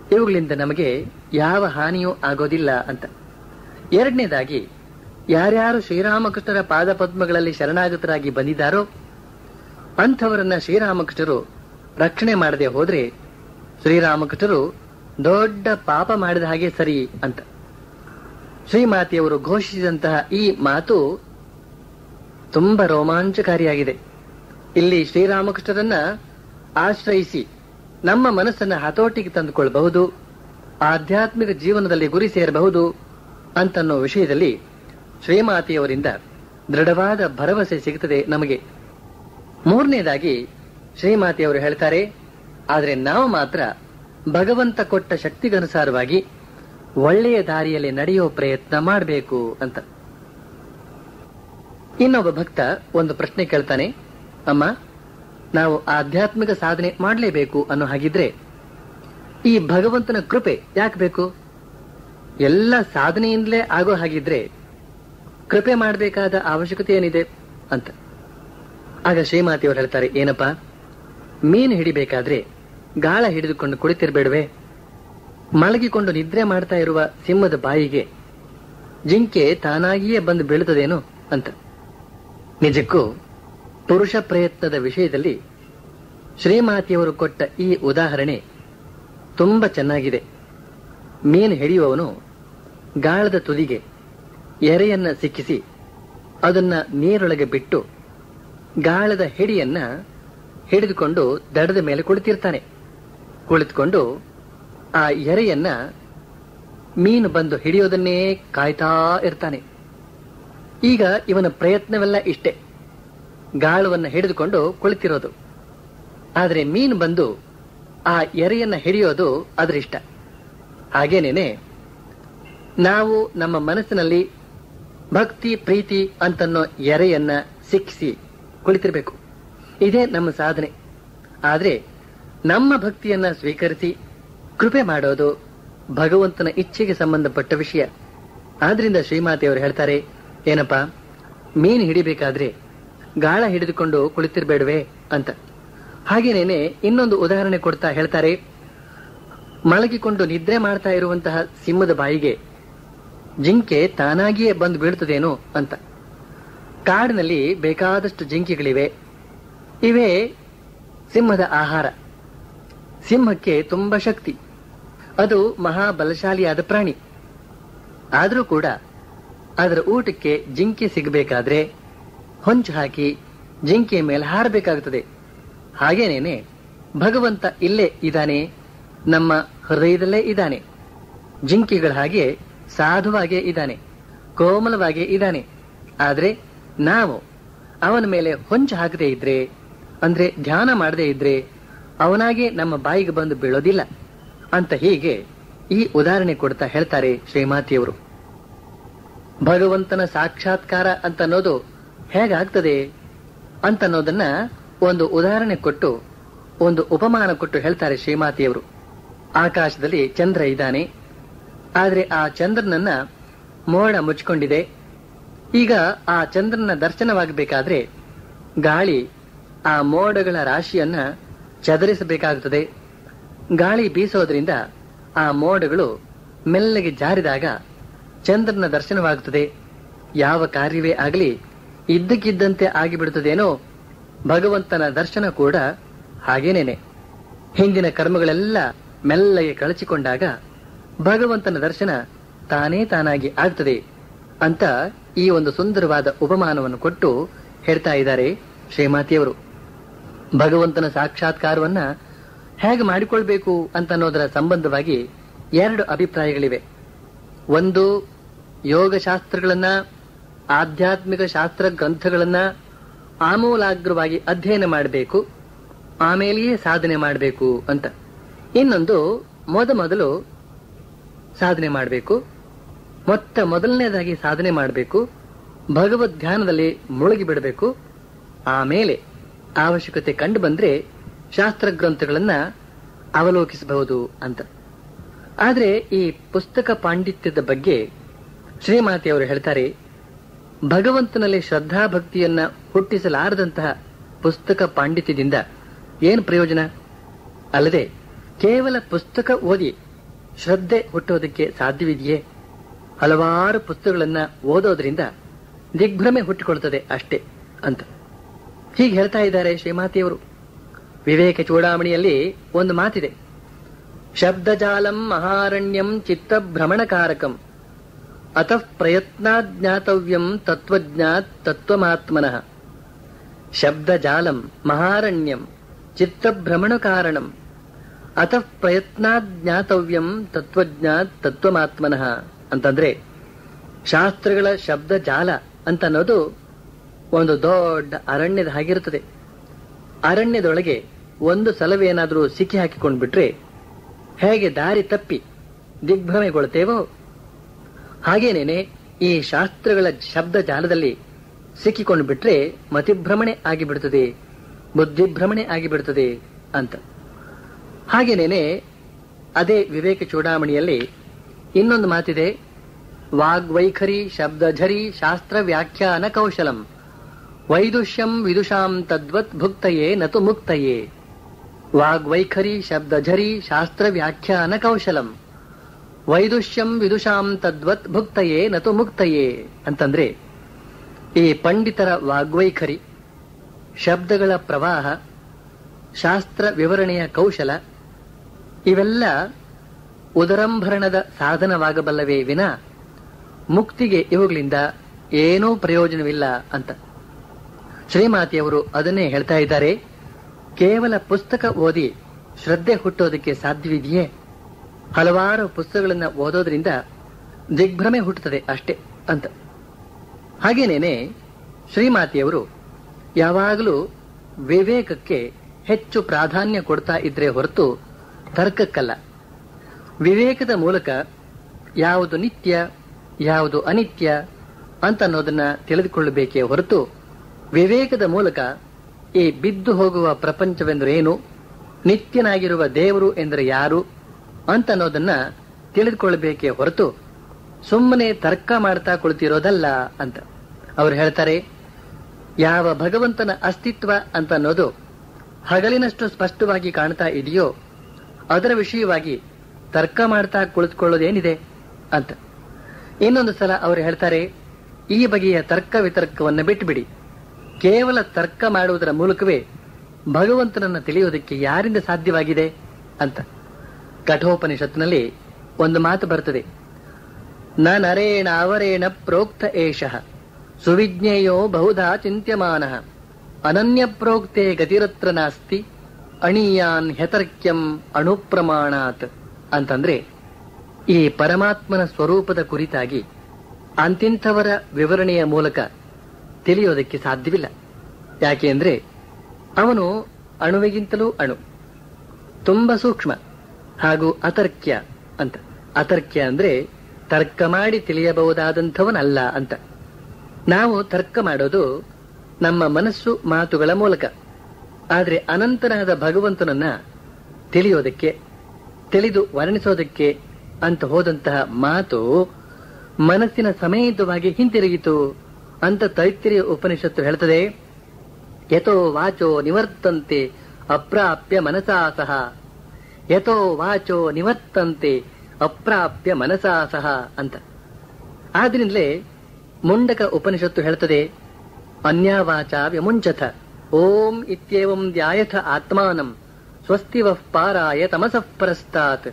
ಇವುಗಳಿಂದ ನಮಗೆ ಯಾವ ಹಾನಿಯೂ ಆಗೋದಿಲ್ಲ ಅಂತ ಎರಡನೇದಾಗಿ ಯಾರ್ಯಾರು ಶ್ರೀರಾಮಕೃಷ್ಣರ ಪಾದಪದ್ಮಗಳಲ್ಲಿ ಶರಣಾಗತರಾಗಿ ಬಂದಿದ್ದಾರೋ ಅಂಥವರನ್ನ ಶ್ರೀರಾಮಕೃಷ್ಣರು ರಕ್ಷಣೆ ಮಾಡದೆ ಹೋದ್ರೆ ಶ್ರೀರಾಮಕೃಷ್ಣರು ದೊಡ್ಡ ಪಾಪ ಮಾಡಿದ ಹಾಗೆ ಸರಿ ಅಂತ ಶ್ರೀಮಾತೆಯವರು ಘೋಷಿಸಿದಂತಹ ಈ ಮಾತು ತುಂಬಾ ರೋಮಾಂಚಕಾರಿಯಾಗಿದೆ ಇಲ್ಲಿ ಶ್ರೀರಾಮಕೃಷ್ಣರನ್ನ ಆಶ್ರಯಿಸಿ ನಮ್ಮ ಮನಸ್ಸನ್ನ ಹತೋಟಿಗೆ ತಂದುಕೊಳ್ಳಬಹುದು ಆಧ್ಯಾತ್ಮಿಕ ಜೀವನದಲ್ಲಿ ಗುರಿ ಸೇರಬಹುದು ಅಂತನ್ನೋ ವಿಷಯದಲ್ಲಿ ಶ್ರೀಮಾತೆಯವರಿಂದ ದೃಢವಾದ ಭರವಸೆ ಸಿಗುತ್ತದೆ ನಮಗೆ ಮೂರನೇದಾಗಿ ಶ್ರೀಮಾತೆಯವರು ಹೇಳ್ತಾರೆ ಆದರೆ ನಾವು ಮಾತ್ರ ಭಗವಂತ ಕೊಟ್ಟ ಶಕ್ತಿಗನುಸಾರವಾಗಿ ಒಳ್ಳೆಯ ದಾರಿಯಲ್ಲಿ ನಡೆಯೋ ಪ್ರಯತ್ನ ಮಾಡಬೇಕು ಅಂತ ಇನ್ನೊಬ್ಬ ಭಕ್ತ ಒಂದು ಪ್ರಶ್ನೆ ಕೇಳ್ತಾನೆ ಅಮ್ಮ ನಾವು ಆಧ್ಯಾತ್ಮಿಕ ಸಾಧನೆ ಮಾಡಲೇಬೇಕು ಅನ್ನೋ ಹಾಗಿದ್ರೆ ಈ ಭಗವಂತನ ಕೃಪೆ ಯಾಕೆ ಬೇಕು ಎಲ್ಲ ಸಾಧನೆಯಿಂದಲೇ ಆಗೋ ಹಾಗಿದ್ರೆ ಕೃಪೆ ಮಾಡಬೇಕಾದ ಅವಶ್ಯಕತೆ ಏನಿದೆ ಅಂತ ಆಗ ಶ್ರೀಮಾತಿಯವರು ಹೇಳ್ತಾರೆ ಏನಪ್ಪ ಮೀನು ಹಿಡಿಬೇಕಾದ್ರೆ ಗಾಳ ಹಿಡಿದುಕೊಂಡು ಕುಳಿತಿರ್ಬೇಡವೆ ಮಲಗಿಕೊಂಡು ನಿದ್ರೆ ಮಾಡ್ತಾ ಇರುವ ಸಿಂಹದ ಬಾಯಿಗೆ ಜಿಂಕೆ ತಾನಾಗಿಯೇ ಬಂದು ಬೀಳುತ್ತದೇನು ಅಂತ ನಿಜಕ್ಕೂ ಪುರುಷ ಪ್ರಯತ್ನದ ವಿಷಯದಲ್ಲಿ ಶ್ರೀಮಾತಿಯವರು ಕೊಟ್ಟ ಈ ಉದಾಹರಣೆ ತುಂಬಾ ಚೆನ್ನಾಗಿದೆ ಮೀನು ಹಿಡಿಯುವವನು ಗಾಳದ ತುದಿಗೆ ಎರೆಯನ್ನ ಸಿಕ್ಕಿಸಿ ಅದನ್ನ ನೀರೊಳಗೆ ಬಿಟ್ಟು ಗಾಳದ ಹಿಡಿಯನ್ನ ಹಿಡಿದುಕೊಂಡು ದಡದ ಮೇಲೆ ಕುಳಿತಿರ್ತಾನೆ ಕುಳಿತುಕೊಂಡು ಆ ಎರೆಯನ್ನ ಮೀನು ಬಂದು ಹಿಡಿಯೋದನ್ನೇ ಕಾಯ್ತಾ ಇರ್ತಾನೆ ಈಗ ಇವನ ಪ್ರಯತ್ನವೆಲ್ಲ ಇಷ್ಟೇ ಗಾಳವನ್ನ ಹಿಡಿದುಕೊಂಡು ಕುಳಿತಿರೋದು ಆದರೆ ಮೀನು ಬಂದು ಆ ಎರೆಯನ್ನ ಹಿಡಿಯೋದು ಅದರ ಇಷ್ಟ ಹಾಗೇನೇನೆ ನಾವು ನಮ್ಮ ಮನಸ್ಸಿನಲ್ಲಿ ಭಕ್ತಿ ಪ್ರೀತಿ ಅಂತನ್ನೋ ಎರೆಯನ್ನ ಸಿಕ್ಕಿಸಿ ಕುಳಿತಿರ್ಬೇಕು ಇದೇ ನಮ್ಮ ಸಾಧನೆ ಆದ್ರೆ ನಮ್ಮ ಭಕ್ತಿಯನ್ನ ಸ್ವೀಕರಿಸಿ ಕೃಪೆ ಮಾಡೋದು ಭಗವಂತನ ಇಚ್ಛೆಗೆ ಸಂಬಂಧಪಟ್ಟ ವಿಷಯ ಆದ್ರಿಂದ ಶ್ರೀಮಾತೆಯವರು ಹೇಳ್ತಾರೆ ಏನಪ್ಪಾ ಮೀನು ಹಿಡಿಬೇಕಾದ್ರೆ ಗಾಳ ಹಿಡಿದುಕೊಂಡು ಕುಳಿತಿರ್ಬೇಡವೆ ಅಂತ ಹಾಗೇನೇನೆ ಇನ್ನೊಂದು ಉದಾಹರಣೆ ಕೊಡ್ತಾ ಹೇಳ್ತಾರೆ ಮಲಗಿಕೊಂಡು ನಿದ್ರೆ ಮಾಡ್ತಾ ಇರುವಂತಹ ಸಿಂಹದ ಬಾಯಿಗೆ ಜಿಂಕೆ ತಾನಾಗಿಯೇ ಬಂದು ಬೀಳ್ತದೇನೋ ಅಂತ ಕಾಡಿನಲ್ಲಿ ಬೇಕಾದಷ್ಟು ಜಿಂಕೆಗಳಿವೆ ಇವೇ ಸಿಂಹದ ಆಹಾರ ಸಿಂಹಕ್ಕೆ ತುಂಬಾ ಶಕ್ತಿ ಅದು ಮಹಾಬಲಶಾಲಿಯಾದ ಪ್ರಾಣಿ ಆದರೂ ಕೂಡ ಅದರ ಊಟಕ್ಕೆ ಜಿಂಕೆ ಸಿಗಬೇಕಾದ್ರೆ ಹೊಂಚು ಹಾಕಿ ಜಿಂಕೆಯ ಮೇಲೆ ಹಾರಬೇಕಾಗುತ್ತದೆ ಹಾಗೇನೇನೆ ಭಗವಂತ ಇಲ್ಲೇ ಇದ್ದಾನೆ ನಮ್ಮ ಹೃದಯದಲ್ಲೇ ಇದ್ದಾನೆ ಜಿಂಕೆಗಳ ಹಾಗೆ ಸಾಧುವಾಗೇ ಇದ್ದಾನೆ ಕೋಮಲವಾಗೇ ಇದ್ದಾನೆ ಆದ್ರೆ ನಾವು ಅವನ ಮೇಲೆ ಹೊಂಚು ಹಾಕದೇ ಇದ್ರೆ ಅಂದ್ರೆ ಧ್ಯಾನ ಮಾಡದೇ ಇದ್ರೆ ಅವನಾಗೆ ನಮ್ಮ ಬಾಯಿಗೆ ಬಂದು ಬೀಳೋದಿಲ್ಲ ಅಂತ ಹೀಗೆ ಈ ಉದಾಹರಣೆ ಕೊಡ್ತಾ ಹೇಳ್ತಾರೆ ಶ್ರೀಮಾತಿಯವರು ಭಗವಂತನ ಸಾಕ್ಷಾತ್ಕಾರ ಅಂತ ಅನ್ನೋದು ಹೇಗಾಗ್ತದೆ ಅಂತ ಅನ್ನೋದನ್ನ ಒಂದು ಉದಾಹರಣೆ ಕೊಟ್ಟು ಒಂದು ಉಪಮಾನ ಕೊಟ್ಟು ಹೇಳ್ತಾರೆ ಶ್ರೀಮಾತಿಯವರು ಆಕಾಶದಲ್ಲಿ ಚಂದ್ರ ಇದ್ದಾನೆ ಆದ್ರೆ ಆ ಚಂದ್ರನನ್ನ ಮೋಡ ಮುಚ್ಕೊಂಡಿದೆ ಈಗ ಆ ಚಂದ್ರನ ದರ್ಶನವಾಗಬೇಕಾದ್ರೆ ಗಾಳಿ ಆ ಮೋಡಗಳ ರಾಶಿಯನ್ನ ಚದರಿಸಬೇಕಾಗುತ್ತದೆ ಗಾಳಿ ಬೀಸೋದ್ರಿಂದ ಆ ಮೋಡಗಳು ಮೆಲ್ಲಗೆ ಜಾರಿದಾಗ ಚಂದ್ರನ ದರ್ಶನವಾಗುತ್ತದೆ ಯಾವ ಕಾರ್ಯವೇ ಆಗಲಿ ಇದ್ದಕ್ಕಿದ್ದಂತೆ ಆಗಿಬಿಡುತ್ತದೇನೋ ಭಗವಂತನ ದರ್ಶನ ಕೂಡ ಹಾಗೇನೇನೆ ಹಿಂದಿನ ಕರ್ಮಗಳೆಲ್ಲ ಮೆಲ್ಲಗೆ ಕಳಚಿಕೊಂಡಾಗ ಭಗವಂತನ ದರ್ಶನ ತಾನೇ ತಾನಾಗಿ ಆಗ್ತದೆ ಅಂತ ಈ ಒಂದು ಸುಂದರವಾದ ಉಪಮಾನವನ್ನು ಕೊಟ್ಟು ಹೇಳ್ತಾ ಇದ್ದಾರೆ ಶ್ರೀಮಾತಿಯವರು ಭಗವಂತನ ಸಾಕ್ಷಾತ್ಕಾರವನ್ನ ಹೇಗೆ ಮಾಡಿಕೊಳ್ಬೇಕು ಅಂತ ಅನ್ನೋದರ ಸಂಬಂಧವಾಗಿ ಎರಡು ಅಭಿಪ್ರಾಯಗಳಿವೆ ಒಂದು ಯೋಗಶಾಸ್ತ್ರಗಳನ್ನ ಆಧ್ಯಾತ್ಮಿಕ ಶಾಸ್ತ್ರ ಗ್ರಂಥಗಳನ್ನ ಆಮೂಲಾಗ್ರವಾಗಿ ಅಧ್ಯಯನ ಮಾಡಬೇಕು ಆಮೇಲೆಯೇ ಸಾಧನೆ ಮಾಡಬೇಕು ಅಂತ ಇನ್ನೊಂದು ಮೊದ ಮೊದಲು ಸಾಧನೆ ಮಾಡಬೇಕು ಮೊತ್ತ ಮೊದಲನೇದಾಗಿ ಸಾಧನೆ ಮಾಡಬೇಕು ಭಗವದ್ ಧ್ಯಾನದಲ್ಲಿ ಮುಳುಗಿ ಬಿಡಬೇಕು ಆಮೇಲೆ ಅವಶ್ಯಕತೆ ಕಂಡು ಬಂದ್ರೆ ಶಾಸ್ತ್ರ ಗ್ರಂಥಗಳನ್ನ ಅವಲೋಕಿಸಬಹುದು ಅಂತ ಆದ್ರೆ ಈ ಪುಸ್ತಕ ಪಾಂಡಿತ್ಯದ ಬಗ್ಗೆ ಶ್ರೀಮಾತೆಯವರು ಹೇಳ್ತಾರೆ ಭಗವಂತನಲ್ಲಿ ಶ್ರದ್ಧಾ ಭಕ್ತಿಯನ್ನ ಹುಟ್ಟಿಸಲಾರದಂತಹ ಪುಸ್ತಕ ಪಾಂಡಿತ್ಯದಿಂದ ಏನು ಪ್ರಯೋಜನ ಅಲ್ಲದೆ ಕೇವಲ ಪುಸ್ತಕ ಓದಿ ಶ್ರದ್ಧೆ ಹುಟ್ಟೋದಕ್ಕೆ ಸಾಧ್ಯವಿದೆಯೇ ಹಲವಾರು ಪುಸ್ತಕಗಳನ್ನ ಓದೋದ್ರಿಂದ ದಿಗ್ಭ್ರಮೆ ಹುಟ್ಟಿಕೊಳ್ತದೆ ಅಷ್ಟೇ ಅಂತ ಹೀಗೆ ಹೇಳ್ತಾ ಇದ್ದಾರೆ ಶ್ರೀಮಾತೆಯವರು ವಿವೇಕ ಚೂಡಾಮಣಿಯಲ್ಲಿ ಒಂದು ಮಾತಿದೆ ಶಬ್ದಜಾಲಂ ಮಹಾರಣ್ಯಂ ಚಿತ್ತಭ್ರಮಣಕಾರಕಂ ಅತಃ ಪ್ರಯತ್ನಾತ್ ಜ್ಞಾತವ್ಯಂ ತತ್ವಜ್ಞಾತ್ ತತ್ವಮಾತ್ಮನಃ ಶಬ್ದಜಾಲಂ ಮಹಾರಣ್ಯಂ ಚಿತ್ತಭ್ರಮಣ ಕಾರಣಂ ಅತಃ ಪ್ರಯತ್ನಾತ್ ಜ್ಞಾತವ್ಯಂ ತತ್ವಜ್ಞಾತ್ ತತ್ವಮಾತ್ಮನಃ ಅಂತಂದ್ರೆ ಶಾಸ್ತ್ರಗಳ ಶಬ್ದ ಜಾಲ ಅಂತ ಅನ್ನೋದು ಒಂದು ದೊಡ್ಡ ಅರಣ್ಯದ ಹಾಗಿರುತ್ತದೆ ಅರಣ್ಯದೊಳಗೆ ಒಂದು ಸಲವೇನಾದರೂ ಸಿಕ್ಕಿ ಹಾಕಿಕೊಂಡು ಬಿಟ್ರೆ ಹೇಗೆ ದಾರಿ ತಪ್ಪಿ ದಿಗ್ಭ್ರಮೆಗೊಳ್ತೇವೋ ಹಾಗೇನೇನೆ ಈ ಶಾಸ್ತ್ರಗಳ ಶಬ್ದ ಜಾಲದಲ್ಲಿ ಸಿಕ್ಕಿಕೊಂಡು ಬಿಟ್ರೆ ಮತಿಭ್ರಮಣೆ ಆಗಿಬಿಡುತ್ತದೆ ಬುದ್ಧಿಭ್ರಮಣೆ ಆಗಿಬಿಡುತ್ತದೆ ಅಂತ ಹಾಗೇನೇನೆ ಅದೇ ವಿವೇಕ ಚೂಡಾಮಣಿಯಲ್ಲಿ ಇನ್ನೊಂದು ಮಾತಿದೆ ವಾಗ್ವೈಖರಿ ಶಬ್ದಝರಿ ಶಾಸ್ತ್ರ ವ್ಯಾಖ್ಯಾನ ಕೌಶಲಂ ವೈದುಷ್ಯಂ ವಿದುಷಾಂ ತದ್ವತ್ ಭುಕ್ತಯೇ ನತು ಮುಕ್ತಯೇ ವಾಗ್ವೈಖರಿ ಶಬ್ದಝರಿ ಶಾಸ್ತ್ರ ವ್ಯಾಖ್ಯಾನ ಕೌಶಲಂ ವೈದುಷ್ಯಂ ವಿದುಷಾಂ ತದ್ವತ್ ಭುಕ್ತಯೇ ನತು ಮುಕ್ತಯೇ ಅಂತಂದ್ರೆ ಈ ಪಂಡಿತರ ವಾಗ್ವೈಖರಿ ಶಬ್ದಗಳ ಪ್ರವಾಹ ಶಾಸ್ತ್ರ ವಿವರಣೆಯ ಕೌಶಲ ಇವೆಲ್ಲ ಉದರಂಭರಣದ ಸಾಧನವಾಗಬಲ್ಲವೇ ವಿನ ಮುಕ್ತಿಗೆ ಇವುಗಳಿಂದ ಏನೂ ಪ್ರಯೋಜನವಿಲ್ಲ ಅಂತ ಶ್ರೀಮಾತೆಯವರು ಅದನ್ನೇ ಹೇಳ್ತಾ ಇದ್ದಾರೆ ಕೇವಲ ಪುಸ್ತಕ ಓದಿ ಶ್ರದ್ಧೆ ಹುಟ್ಟೋದಕ್ಕೆ ಸಾಧ್ಯವಿದೆಯೇ ಹಲವಾರು ಪುಸ್ತಕಗಳನ್ನ ಓದೋದ್ರಿಂದ ದಿಗ್ಭ್ರಮೆ ಹುಟ್ಟುತ್ತದೆ ಅಷ್ಟೇ ಅಂತ ಹಾಗೇನೇನೆ ಶ್ರೀಮಾತೆಯವರು ಯಾವಾಗಲೂ ವಿವೇಕಕ್ಕೆ ಹೆಚ್ಚು ಪ್ರಾಧಾನ್ಯ ಕೊಡ್ತಾ ಇದ್ರೆ ಹೊರತು ತರ್ಕಕ್ಕಲ್ಲ ವಿವೇಕದ ಮೂಲಕ ಯಾವುದು ನಿತ್ಯ ಯಾವುದು ಅನಿತ್ಯ ಅಂತ ಅನ್ನೋದನ್ನ ತಿಳಿದುಕೊಳ್ಳಬೇಕೇ ಹೊರತು ವಿವೇಕದ ಮೂಲಕ ಈ ಬಿದ್ದು ಹೋಗುವ ಪ್ರಪಂಚವೆಂದರೆ ಏನು ನಿತ್ಯನಾಗಿರುವ ದೇವರು ಎಂದರೆ ಯಾರು ಅಂತ ಅನ್ನೋದನ್ನ ತಿಳಿದುಕೊಳ್ಳಬೇಕೇ ಹೊರತು ಸುಮ್ಮನೆ ತರ್ಕ ಮಾಡ್ತಾ ಕುಳಿತಿರೋದಲ್ಲ ಅಂತ ಅವರು ಹೇಳ್ತಾರೆ ಯಾವ ಭಗವಂತನ ಅಸ್ತಿತ್ವ ಅಂತ ಅನ್ನೋದು ಹಗಲಿನಷ್ಟು ಸ್ಪಷ್ಟವಾಗಿ ಕಾಣ್ತಾ ಇದೆಯೋ ಅದರ ವಿಷಯವಾಗಿ ತರ್ಕ ಮಾಡ್ತಾ ಕುಳಿತುಕೊಳ್ಳೋದೇನಿದೆ ಅಂತ ಇನ್ನೊಂದು ಸಲ ಅವರು ಹೇಳ್ತಾರೆ ಈ ಬಗೆಯ ತರ್ಕ ವಿತರ್ಕವನ್ನು ಬಿಟ್ಟುಬಿಡಿ ಕೇವಲ ತರ್ಕ ಮಾಡುವುದರ ಮೂಲಕವೇ ಭಗವಂತನನ್ನು ತಿಳಿಯುವುದಕ್ಕೆ ಯಾರಿಂದ ಸಾಧ್ಯವಾಗಿದೆ ಅಂತ ಕಠೋಪನಿಷತ್ನಲ್ಲಿ ಒಂದು ಮಾತು ಬರ್ತದೆ ನ ನರೇಣ ಅವರೇಣ ಪ್ರೋಕ್ತ ಏಷಃ ಸುವಿಜ್ಞೇಯೋ ಬಹುಧಾ ಚಿಂತ್ಯಮಾನ ಅನನ್ಯ ಪ್ರೋಕ್ತೆ ಗತಿರತ್ರ ನಾಸ್ತಿ ಅಣೀಯಾನ್ ಹೆತರ್ಕ್ಯಂ ಅಣುಪ್ರಮಾಣಾತ್ ಅಂತಂದ್ರೆ ಈ ಪರಮಾತ್ಮನ ಸ್ವರೂಪದ ಕುರಿತಾಗಿ ಅಂತಿಂಥವರ ವಿವರಣೆಯ ಮೂಲಕ ತಿಳಿಯೋದಕ್ಕೆ ಸಾಧ್ಯವಿಲ್ಲ ಯಾಕೆ ಅಂದ್ರೆ ಅವನು ಅಣುವಿಗಿಂತಲೂ ಅಣು ತುಂಬಾ ಸೂಕ್ಷ್ಮ ಹಾಗೂ ಅತರ್ಕ್ಯ ಅಂತ ಅತರ್ಕ್ಯ ಅಂದ್ರೆ ತರ್ಕ ಮಾಡಿ ತಿಳಿಯಬಹುದಾದಂಥವನಲ್ಲ ಅಂತ ನಾವು ತರ್ಕ ಮಾಡೋದು ನಮ್ಮ ಮನಸ್ಸು ಮಾತುಗಳ ಮೂಲಕ ಆದರೆ ಅನಂತನಾದ ಭಗವಂತನನ್ನ ತಿಳಿಯೋದಕ್ಕೆ ತಿಳಿದು ವರ್ಣಿಸೋದಕ್ಕೆ ಅಂತ ಹೋದಂತಹ ಮಾತು ಮನಸ್ಸಿನ ಸಮೇತವಾಗಿ ಹಿಂತಿರುಗಿತು ಅಂತ ತೈತ್ತಿರಿಯ ಉಪನಿಷತ್ತು ಹೇಳ್ತದೆ ಯಥೋ ವಾಚೋ ನಿವರ್ತಂತೆ ಅಪ್ರಾಪ್ಯ ಮನಸಾ ಸಹ ಯಥೋ ವಾಚೋ ನಿವರ್ತಂತೆ ಅಪ್ರಾಪ್ಯ ಮನಸಾ ಸಹ ಅಂತ ಆದ್ರಿಂದಲೇ ಮುಂಡಕ ಉಪನಿಷತ್ತು ಹೇಳ್ತದೆ ಅನ್ಯಾವಾಚ ವ್ಯಮುಂಚಥ ಓಂ ಇತ್ಯೇವಂ ಧ್ಯಾಯಥ ಆತ್ಮಾನಂ ಸ್ವಸ್ತಿ ವಃ ಪಾರಾಯ ತಮಸಃ ಪರಸ್ತಾತ್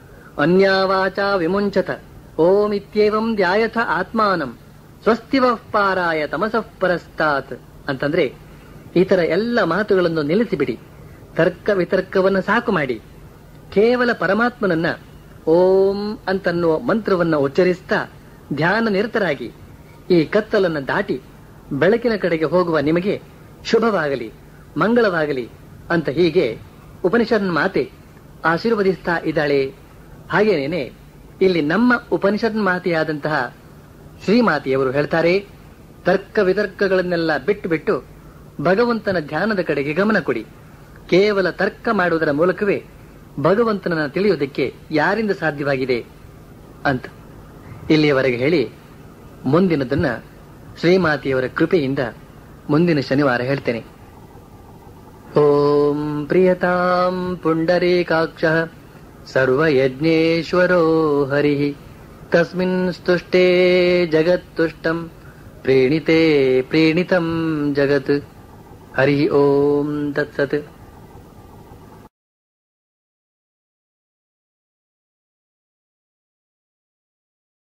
ಅನ್ಯಾವಾಚ ವಿಮುಂಚತ ಓಂ ಇತ್ಯೇವಂ ಧ್ಯಾಯಥ ಆತ್ಮಾನಂ ಸ್ವಸ್ತಿ ವಃ ಪಾರಾಯ ತಮಸಃ ಪರಸ್ತಾತ್ ಅಂತಂದ್ರೆ ಈ ತರ ಎಲ್ಲ ಮಾತುಗಳನ್ನು ನಿಲ್ಲಿಸಿಬಿಡಿ ತರ್ಕ ವಿತರ್ಕವನ್ನು ಸಾಕು ಮಾಡಿ ಕೇವಲ ಪರಮಾತ್ಮನನ್ನ ಓಂ ಅಂತನ್ನುವ ಮಂತ್ರವನ್ನ ಉಚ್ಚರಿಸ್ತಾ ಧ್ಯಾನ ನಿರತರಾಗಿ ಈ ಕತ್ತಲನ್ನು ದಾಟಿ ಬೆಳಕಿನ ಕಡೆಗೆ ಹೋಗುವ ನಿಮಗೆ ಶುಭವಾಗಲಿ ಮಂಗಳವಾಗಲಿ ಅಂತ ಹೀಗೆ ಉಪನಿಷತ್ ಮಾತೆ ಆಶೀರ್ವದಿಸ್ತಾ ಇದ್ದಾಳೆ ಹಾಗೇನೇನೆ ಇಲ್ಲಿ ನಮ್ಮ ಉಪನಿಷತ್ ಮಾತೆಯಾದಂತಹ ಶ್ರೀಮಾತೆಯವರು ಹೇಳ್ತಾರೆ ತರ್ಕ ವಿತರ್ಕಗಳನ್ನೆಲ್ಲ ಬಿಟ್ಟು ಬಿಟ್ಟು ಭಗವಂತನ ಧ್ಯಾನದ ಕಡೆಗೆ ಗಮನ ಕೊಡಿ ಕೇವಲ ತರ್ಕ ಮಾಡುವುದರ ಮೂಲಕವೇ ಭಗವಂತನನ್ನ ತಿಳಿಯುವುದಕ್ಕೆ ಯಾರಿಂದ ಸಾಧ್ಯವಾಗಿದೆ ಅಂತ ಇಲ್ಲಿಯವರೆಗೆ ಹೇಳಿ ಮುಂದಿನದನ್ನ ಶ್ರೀಮಾತೆಯವರ ಕೃಪೆಯಿಂದ ಮುಂದಿನ ಶನಿವಾರ ಹೇಳ್ತೇನೆ ಓಂ ಪ್ರಿಯತಾಂ ಪುಂಡರೀಕಾಕ್ಷ ಸರ್ವಯಜ್ಞೇಶ್ವರೋ ಹರಿ ತಸ್ಮಿನ್ ಸ್ತುಷ್ಟೇ ಜಗತ್ತುಷ್ಟಂ ಪ್ರೇಣಿತೆ ಪ್ರೇಣಿತಂ ಜಗತ್ ಹರಿ ಓಂ ತತ್ಸತ್